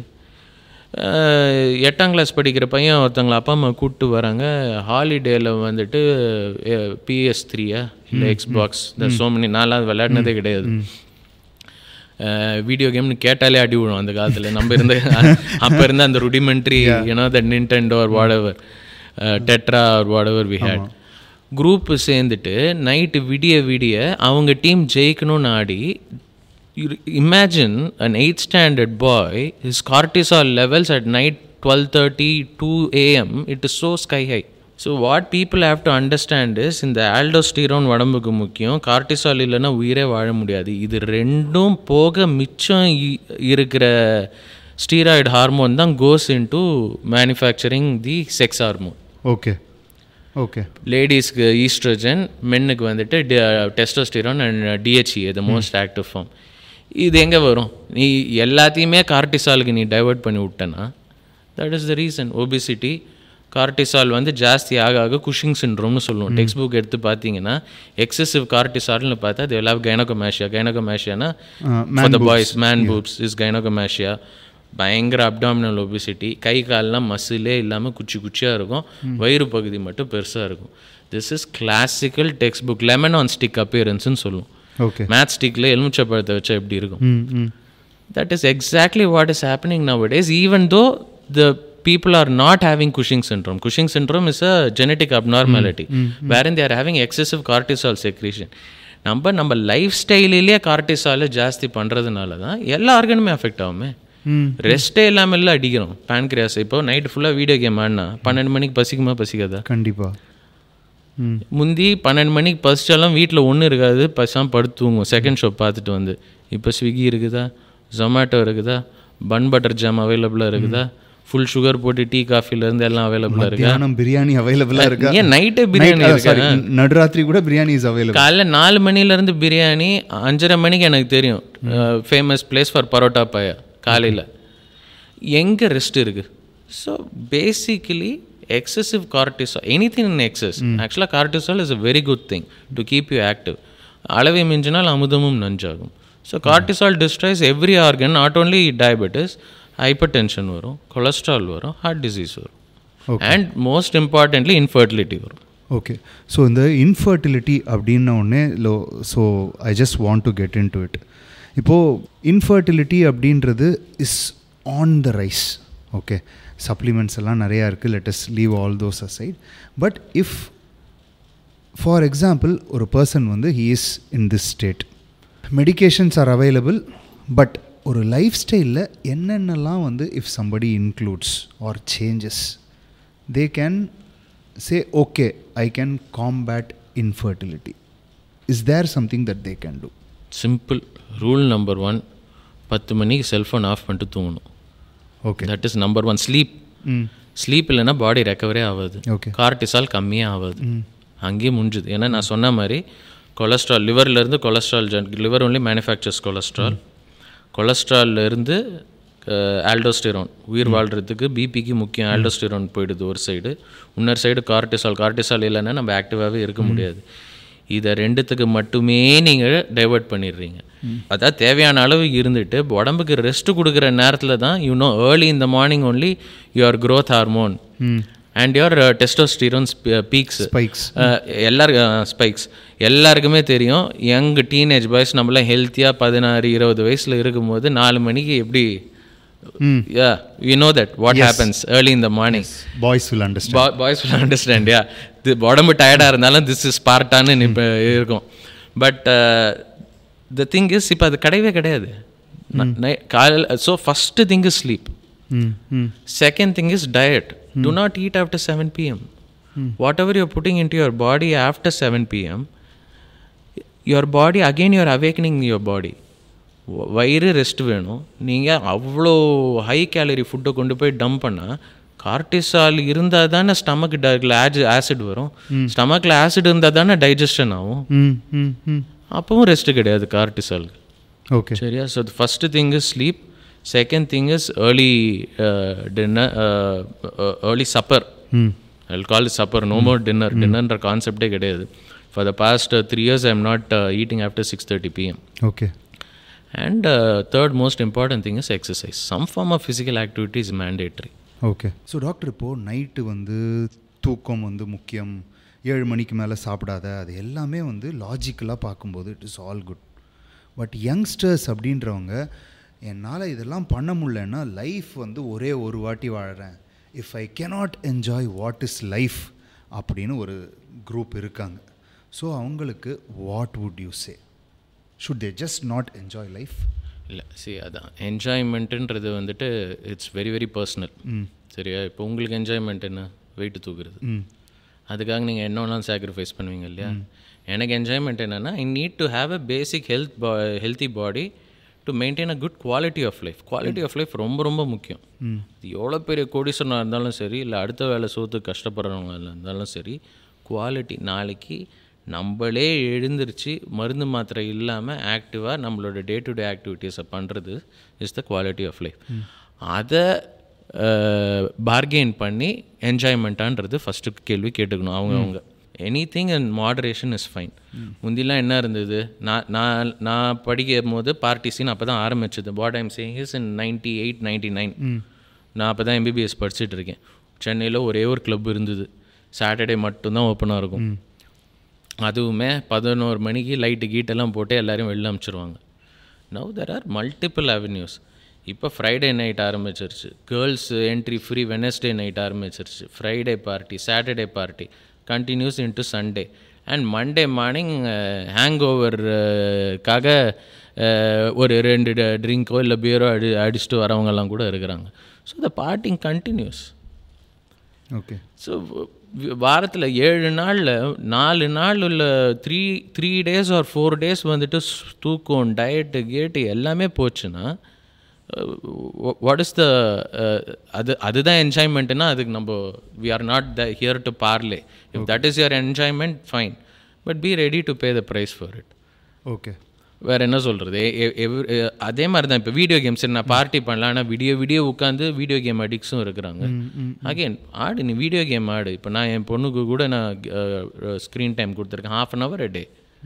A: அஹ் எட்டாம் கிளாஸ் படிக்கிற பையன் ஒருத்தவங்களை அப்பா அம்மா கூப்பிட்டு வராங்க ஹாலிடேயில் வந்துட்டு பிஎஸ் த்ரீயா இல்லை எக்ஸ்பாக்ஸ் இந்த சோமனி நான்லாம் அது விளையாடினதே கிடையாது வீடியோ கேம்னு கேட்டாலே அடி விழும் அந்த காலத்தில் நம்ம இருந்த அப்போ இருந்த அந்த ருடிமெண்ட்ரி ஏன்னா the Nintendo or whatever Tetra or whatever we had group சேர்ந்துட்டு நைட்டு விடிய விடிய அவங்க டீம் ஜெயிக்கணும்னு ஆடி imagine an eight standard boy his cortisol levels at night 12.30 2 am it is so sky high so what people have to understand is இந்த aldosterone உடம்புக்கு முக்கியம் cortisol இல்லைன்னா உயிரே வாழ முடியாது இது ரெண்டும் போக மிச்சம் இ- இருக்கிற ஸ்டீராய்டு ஹார்மோன் தான் goes into manufacturing the sex hormone
B: okay okay
A: லேடிஸ்க்கு ஈஸ்ட்ரோஜன் மென்னுக்கு வந்துட்டு testosterone and D H E the most active form இது எங்கே வரும் நீ எல்லாத்தையுமே கார்டிசாலுக்கு நீ டைவர்ட் பண்ணி விட்டனா that is the reason obesity cortisol வந்து ஜாஸ்தி ஆக ஆக குஷிங் சின்ட்ரோம்னு சொல்லுவோம் டெக்ஸ்ட் புக் எடுத்து பார்த்தீங்கன்னா எக்ஸசிவ் கார்டிசால்னு பார்த்தா அது எல்லாம் கைனோகமேஷியா கைனோகமேஷியானா for the boys man boobs is gynaecomastia பயங்கர அப்டாமினல் ஒபிசிட்டி கை கால்லாம் மசிலே இல்லாமல் குச்சி குச்சியாக இருக்கும் வயிறு பகுதி மட்டும் பெருசாக இருக்கும் this is classical textbook lemon on stick அப்பியரன்ஸ்னு சொல்லுவோம்
B: ஓகே
A: மேத் ஸ்டிக்கில் எலுமிச்சை பழத்தை வச்சா எப்படி இருக்கும்
B: ம் ம்
A: that is exactly what is happening nowadays even though the people are not having cushing syndrome cushing syndrome is a genetic abnormality wherein they are having excessive cortisol secretion நம்ம நம்ம life ஸ்டைலிலே கார்டிசாலை ஜாஸ்தி பண்ணுறதுனால தான் எல்லா ஆர்கனுமே அஃபெக்ட் ஆகுமே
B: ம்
A: ரெஸ்ட்டே இல்லாமல் எல்லாம் அடிக்கிறோம் பேன்கிரியாஸ் இப்போ நைட்டு ஃபுல்லாக வீடியோ கேம் ஆடினா பன்னெண்டு மணிக்கு பசிக்குமா பசிக்காதா
B: கண்டிப்பாக ம்
A: முந்தி பன்னெண்டு மணிக்கு பசிச்சாலும் வீட்டில் ஒன்றும் இருக்காது பசாமல் படுத்து தூங்கும் செகண்ட் ஷோ பார்த்துட்டு வந்து இப்போ ஸ்விக்கி இருக்குதா ஜொமேட்டோ இருக்குதா பன் பட்டர் ஜாம் அவைலபிளாக இருக்குதா ஃபுல் சுகர் போட்டு டீ காஃபிலேருந்து எல்லாம் அவைலபிளாக இருக்கா
B: தியானம் பிரியாணி அவைலபிளாக இருக்கா
A: ஏன் நைட்டே பிரியாணி
B: Night-
A: இருக்கா
B: sorry, நடுராத்திரி கூட பிரியாணி இஸ் அவைலபிள்
A: காலைல நாலு மணிலேருந்து பிரியாணி அஞ்சரை மணிக்கு எனக்கு தெரியும் famous place for parotta paya காலையில் எங்கே ரெஸ்ட் இருக்குது so basically excessive cortisol anything in excess ஆக்சுவலாக cortisol is a very good thing to keep you active அளவை மிஞ்சினால் அமுதமும் நஞ்சாகும் so cortisol destroys every organ not only diabetes hypertension வரும் cholesterol வரும் ஹார்ட் டிசீஸ் வரும் and most importantly infertility வரும்
B: okay so இந்த இன்ஃபர்டிலிட்டி அப்படின்ன உடனே low so I just want to get into it இப்போது இன்ஃபர்டிலிட்டி அப்படின்றது is on the rise okay supplements எல்லாம் நிறையா இருக்குது let's leave all those aside but if for example ஒரு பர்சன் வந்து he is in this state medications are available but ஒரு life ஸ்டைலில் என்னென்னலாம் வந்து if somebody includes or changes they can say okay I can combat infertility is there something that they can do
A: simple rule number one பத்து மணிக்கு cellphone off பண்ணிட்டு தூங்கணும்
B: okay
A: that is number one sleep
B: hmm
A: sleep இல்லைன்னா body ரெக்கவரே ஆகாது
B: okay
A: cortisol கம்மியே ஆகாது அங்கேயே முடிஞ்சுது ஏன்னா நான் சொன்ன மாதிரி கொலஸ்ட்ரால் லிவர்லேருந்து கொலஸ்ட்ரால் ஜன் லிவர் ஒன்லி மேனுஃபேக்சர்ஸ் கொலஸ்ட்ரால் கொலஸ்ட்ரால்லேருந்து ஆல்டோஸ்டிரோன் உயிர் வாழ்கிறதுக்கு பிபிக்கு முக்கியம் ஆல்டோஸ்டிரோன் போயிடுது ஒரு சைடு இன்னொரு சைடு கார்டிசால் கார்டிசால் இல்லைன்னா நம்ம ஆக்டிவாகவே இருக்க முடியாது இதை ரெண்டுத்துக்கு மட்டுமே நீங்கள் டைவர்ட் பண்ணிடுறீங்க அதான் தேவையான அளவு இருந்துட்டு உடம்புக்கு ரெஸ்ட் கொடுக்குற நேரத்தில் தான் யூ நோ ஏர்லி இந்த morning only your growth hormone and your testosterones peaks
B: spikes
A: எல்லாருக்கும் ஸ்பைக்ஸ் எல்லாருக்குமே தெரியும் யங் டீனேஜ் பாய்ஸ் நம்மளாம் ஹெல்த்தியாக பதினாறு இருபது வயசில் இருக்கும்போது நாலு மணிக்கு எப்படி
B: hmm
A: yeah you know that what happens early இந்த morning
B: boys will understand
A: boys will understand yeah இது உடம்பு டயர்டாக இருந்தாலும் திஸ் இஸ் பார்ட்டான்னு இப்போ இருக்கும் பட் த திங் இஸ் இப்போ அது கிடையவே கிடையாது காலையில் so first thing is sleep
B: hmm hmm
A: Second thing is diet. Do not eat after 7 p.m. Whatever you're putting into your body after 7 p.m., your body, again, you're awakening your body. வ- வயிறு rest வேணும் நீங்கள் அவ்வளோ high calorie ஃபுட்டை கொண்டு போய் dump பண்ணால் cortisol இருந்தால் தானே ஸ்டமக் ஆஜ் ஆசிட் வரும் ஸ்டமக்கில் ஆசிட் இருந்தால் தானே டைஜஷன் ஆகும்
B: ம் ம் ம்
A: அப்பவும் ரெஸ்ட் கிடையாது கார்டிசாலுக்கு
B: ஓகே
A: சரியா so first thing is sleep second thing is early dinner early supper
B: hmm
A: I call supper no more dinner டின்னர்ன்ற கான்செப்டே கிடையாது for the past three years I am not eating after six thirty PM
B: okay
A: and third most important thing is exercise some form of physical activity is mandatory
B: okay so doctor இப்போது night வந்து தூக்கம் வந்து முக்கியம் ஏழு மணிக்கு மேலே சாப்பிடாத அது எல்லாமே வந்து லாஜிக்கலாக பார்க்கும்போது it is all good but youngsters அப்படின்றவங்க என்னால் இதெல்லாம் பண்ண முடியலன்னா லைஃப் வந்து ஒரே ஒரு வாட்டி வாழறேன் if I cannot enjoy what is life அப்படின்னு ஒரு குரூப் இருக்காங்க ஸோ அவங்களுக்கு what would you say should they just not enjoy life
A: இல்லை சரி அதான் என்ஜாய்மெண்ட்டுன்றது வந்துட்டு இட்ஸ் வெரி வெரி பர்சனல் சரியா இப்போ உங்களுக்கு என்ஜாய்மெண்ட் என்ன வெயிட் தூக்குறது அதுக்காக நீங்கள் என்ன வேணாலும் சாக்ரிஃபைஸ் பண்ணுவீங்க இல்லையா எனக்கு என்ஜாய்மெண்ட் என்னென்னா I need to have a basic health பா healthy body to maintain a good quality of life quality of life ரொம்ப ரொம்ப முக்கியம் இது எவ்வளோ பெரிய கோடீஸ்வரனாக இருந்தாலும் சரி இல்லை அடுத்த வேலை சோத்து கஷ்டப்படுறவங்க இருந்தாலும் சரி குவாலிட்டி நாளைக்கு நம்மளே எழுந்திருச்சு மருந்து மாத்திரை இல்லாமல் ஆக்டிவாக நம்மளோட டே டு டே ஆக்டிவிட்டீஸை பண்ணுறது is the quality of life அதை பார்கெயின் பண்ணி என்ஜாய்மெண்ட்டான்றது ஃபஸ்ட்டு கேள்வி கேட்டுக்கணும் அவங்க அவங்க anything and moderation is fine முந்திலாம் என்ன இருந்தது நான் நான் நான் படிக்கும் போது பார்ட்டி சீன் அப்போ தான் ஆரம்பிச்சது what I'm saying is in ninety eight ninety nine நான் அப்போ தான் எம்பிபிஎஸ் படிச்சுட்டு இருக்கேன் சென்னையில் ஒரே ஒரு கிளப் இருந்தது சாட்டர்டே மட்டும்தான் ஓப்பனாக இருக்கும் அதுவுமே பதினோரு மணிக்கு லைட்டு கீட்டெல்லாம் போட்டு எல்லாரையும் வெளில அனுப்பிச்சிருவாங்க now there are multiple avenues இப்போ ஃப்ரைடே நைட் ஆரம்பிச்சிருச்சு girls entry free Wednesday night ஆரம்பிச்சிருச்சு Friday party Saturday party continues into Sunday and Monday morning hang ஓவருக்காக ஒரு ரெண்டு ட்ரிங்க்கோ இல்லை பியரோ அடி அடிச்சுட்டு வரவங்கெல்லாம் கூட இருக்கிறாங்க so the partying continues
B: okay
A: so வாரத்தில் ஏழு நாளில் நாலு நாள் உள்ள three three days or four days வந்துட்டு ஸ்- தூக்கம் டயட்டு கேட்டு எல்லாமே போச்சுன்னா வாட் இஸ் த அது அதுதான் என்ஜாய்மெண்ட்டுனா அதுக்கு நம்ம we are not the here to parley if that is your enjoyment fine but be ready to pay the price for it
B: okay
A: வேற என்ன சொல்கிறது அதே மாதிரி தான் இப்போ வீடியோ கேம்ஸ் நான் பார்ட்டி பண்ணலாம் ஆனால் வீடியோ வீடியோ உட்காந்து வீடியோ கேம் அடிக்ஸும் இருக்கிறாங்க அகைன் ஆடு நீ வீடியோ கேம் ஆடு இப்போ நான் என் பொண்ணுக்கு கூட நான் ஸ்க்ரீன் டைம் கொடுத்துருக்கேன் half an hour a day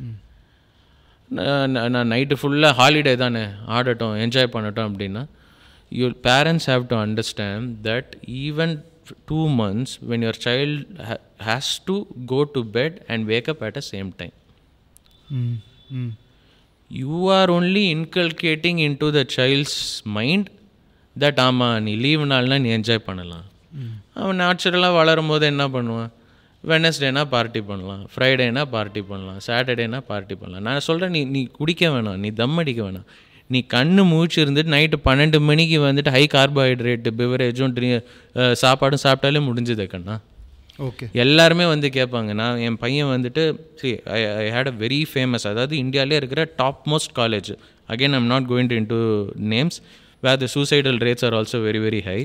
A: நான் நைட்டு ஃபுல்லாக ஹாலிடே தானே ஆடட்டும் என்ஜாய் பண்ணட்டும் அப்படின்னா your parents have to understand that even two months when your child has to go to bed and wake up at a same time
B: hmm hmm
A: you are only inculcating into the child's mind that ஆமாம் நீ leave நாள்னா நீ enjoy பண்ணலாம் அவன் நேச்சுரலாக வளரும் போது என்ன பண்ணுவான் வெனஸ்டேனா பார்ட்டி பண்ணலாம் ஃப்ரைடேனா பார்ட்டி பண்ணலாம் சாட்டர்டேனா பார்ட்டி பண்ணலாம் நான் சொல்கிறேன் நீ நீ குடிக்க வேணாம் நீ தம் அடிக்க வேணாம் நீ கண்ணு மூச்சு இருந்துட்டு நைட்டு பன்னெண்டு மணிக்கு வந்துட்டு ஹை கார்போஹைட்ரேட்டு பிவரேஜும் ட்ரி சாப்பாடும் சாப்பிட்டாலே முடிஞ்சது கண்ணா
B: ஓகே
A: எல்லாருமே வந்து கேட்பாங்க நான் என் பையன் வந்துட்டு see I I had a very famous அதாவது இந்தியாவிலே இருக்கிற topmost college again I'm not going to into names where the suicidal rates are also very very high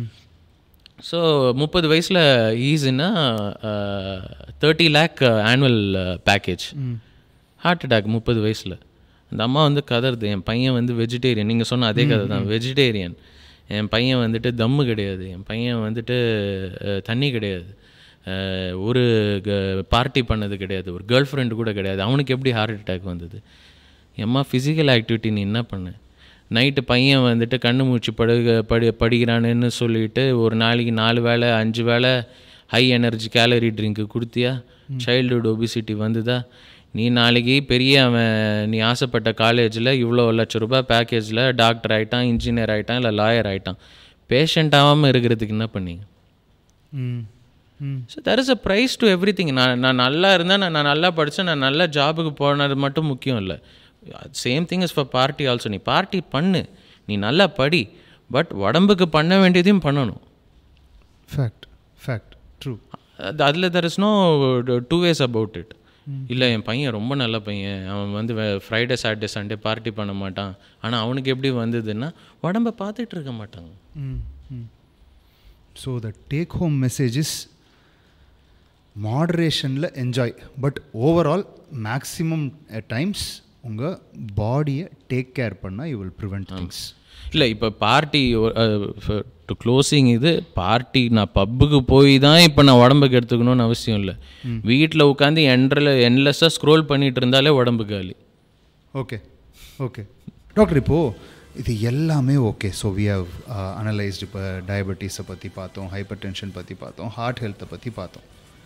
A: so முப்பது வயசில் ஈஸின்னா thirty lakh annual package heart attack முப்பது வயசில் அந்த அம்மா வந்து கதறுது என் பையன் வந்து வெஜிடேரியன் நீங்கள் சொன்ன அதே கதை தான் வெஜிடேரியன் என் பையன் வந்துட்டு தம்மு கிடையாது என் பையன் வந்துட்டு அஹ், தண்ணி கிடையாது அஹ், ஒரு பார்ட்டி பண்ணது கிடையாது ஒரு கேர்ள் ஃப்ரெண்டு கூட கிடையாது அவனுக்கு எப்படி ஹார்ட் அட்டாக் வந்தது எம்மா ஃபிசிக்கல் ஆக்டிவிட்டி நீ என்ன பண்ண நைட்டு பையன் வந்துட்டு கண்ணு மூச்சு படுக படி படிக்கிறானுன்னு சொல்லிட்டு ஒரு நாளைக்கு நாலு வேளை அஞ்சு வேளை ஹை எனர்ஜி கேலரி ட்ரிங்க்கு கொடுத்தியா சைல்டுஹுட் ஒபிசிட்டி வந்துதா நீ நாளைக்கு பெரிய அவன் நீ ஆசைப்பட்ட காலேஜில் இவ்வளோ லட்ச ரூபாய் பேக்கேஜில் டாக்டர் ஆகிட்டான் இன்ஜினியர் ஆகிட்டான் இல்லை லாயர் ஆகிட்டான் பேஷண்ட் ஆகாமல் இருக்கிறதுக்கு என்ன பண்ணீங்க
B: ம் ம்
A: so there is a price to everything நான் நான் நல்லா இருந்தேன் நான் நான் நல்லா படித்தேன் நான் நல்ல ஜாபுக்கு போனது மட்டும் முக்கியம் இல்லை same thing is for party also நீ பார்ட்டி பண்ணு நீ நல்லா படி பட் உடம்புக்கு பண்ண வேண்டியதையும் பண்ணணும்
B: ஃபேக்ட் ஃபேக்ட் ட்ரூ
A: அது அதில் there is no two ways about it இல்லை என் பையன் ரொம்ப நல்ல பையன் அவன் வந்து ஃப்ரைடே சாட்டர்டே சண்டே பார்ட்டி பண்ண மாட்டான் ஆனால் அவனுக்கு எப்படி வந்ததுன்னா உடம்ப பார்த்துட்டு இருக்க மாட்டாங்க
B: ம் ம் so the take home message is மாடரேஷனில் enjoy but overall maximum times உங்கள் பாடியை டேக் கேர் பண்ணால் யூ வில் ப்ரிவெண்ட் திங்ஸ்
A: இல்லை இப்போ பார்ட்டி டு க்ளோசிங் இது பார்ட்டி நான் பப்புக்கு போய் தான் இப்போ நான் உடம்புக்கு எடுத்துக்கணும்னு அவசியம் இல்லை வீட்டில் உட்காந்து என்ட்ரில் என்லெஸ்ஸாக ஸ்க்ரோல் பண்ணிட்டு இருந்தாலே உடம்பு காலி
B: ஓகே ஓகே டாக்டர் இப்போது இது எல்லாமே okay so we have analysed இப்போ டயபெட்டிஸை பற்றி பார்த்தோம் ஹைப்பர் டென்ஷன் பற்றி பார்த்தோம் ஹார்ட் ஹெல்த்தை பற்றி பார்த்தோம்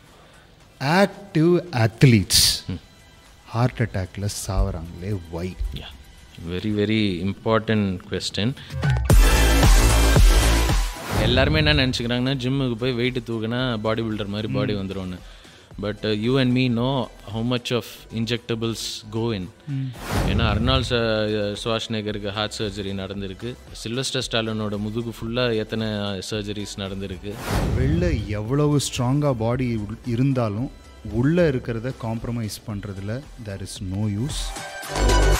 B: ஆக்டிவ் அத்லீட்ஸ் ஹார்ட் அட்டாக்ல சாவறாங்களே why
A: very very important question எல்லாருமே என்ன நினச்சிக்கிறாங்கன்னா ஜிம்முக்கு போய் வெயிட் தூக்குனா பாடி பில்டர் மாதிரி பாடி வந்துரும்னு but you and me know how much of injectables go in ஏன்னா அர்னால் சுவாஷ்நேகருக்கு ஹார்ட் சர்ஜரி நடந்திருக்கு சில்வஸ்டர் ஸ்டாலினோட முதுகு ஃபுல்லாக எத்தனை சர்ஜரிஸ் நடந்திருக்கு
B: வெளில எவ்வளவு ஸ்ட்ராங்காக பாடி இருந்தாலும் உள்ளே இருக்கிறத காம்ப்ரமைஸ் பண்ணுறதுல தேர் இஸ் நோ யூஸ்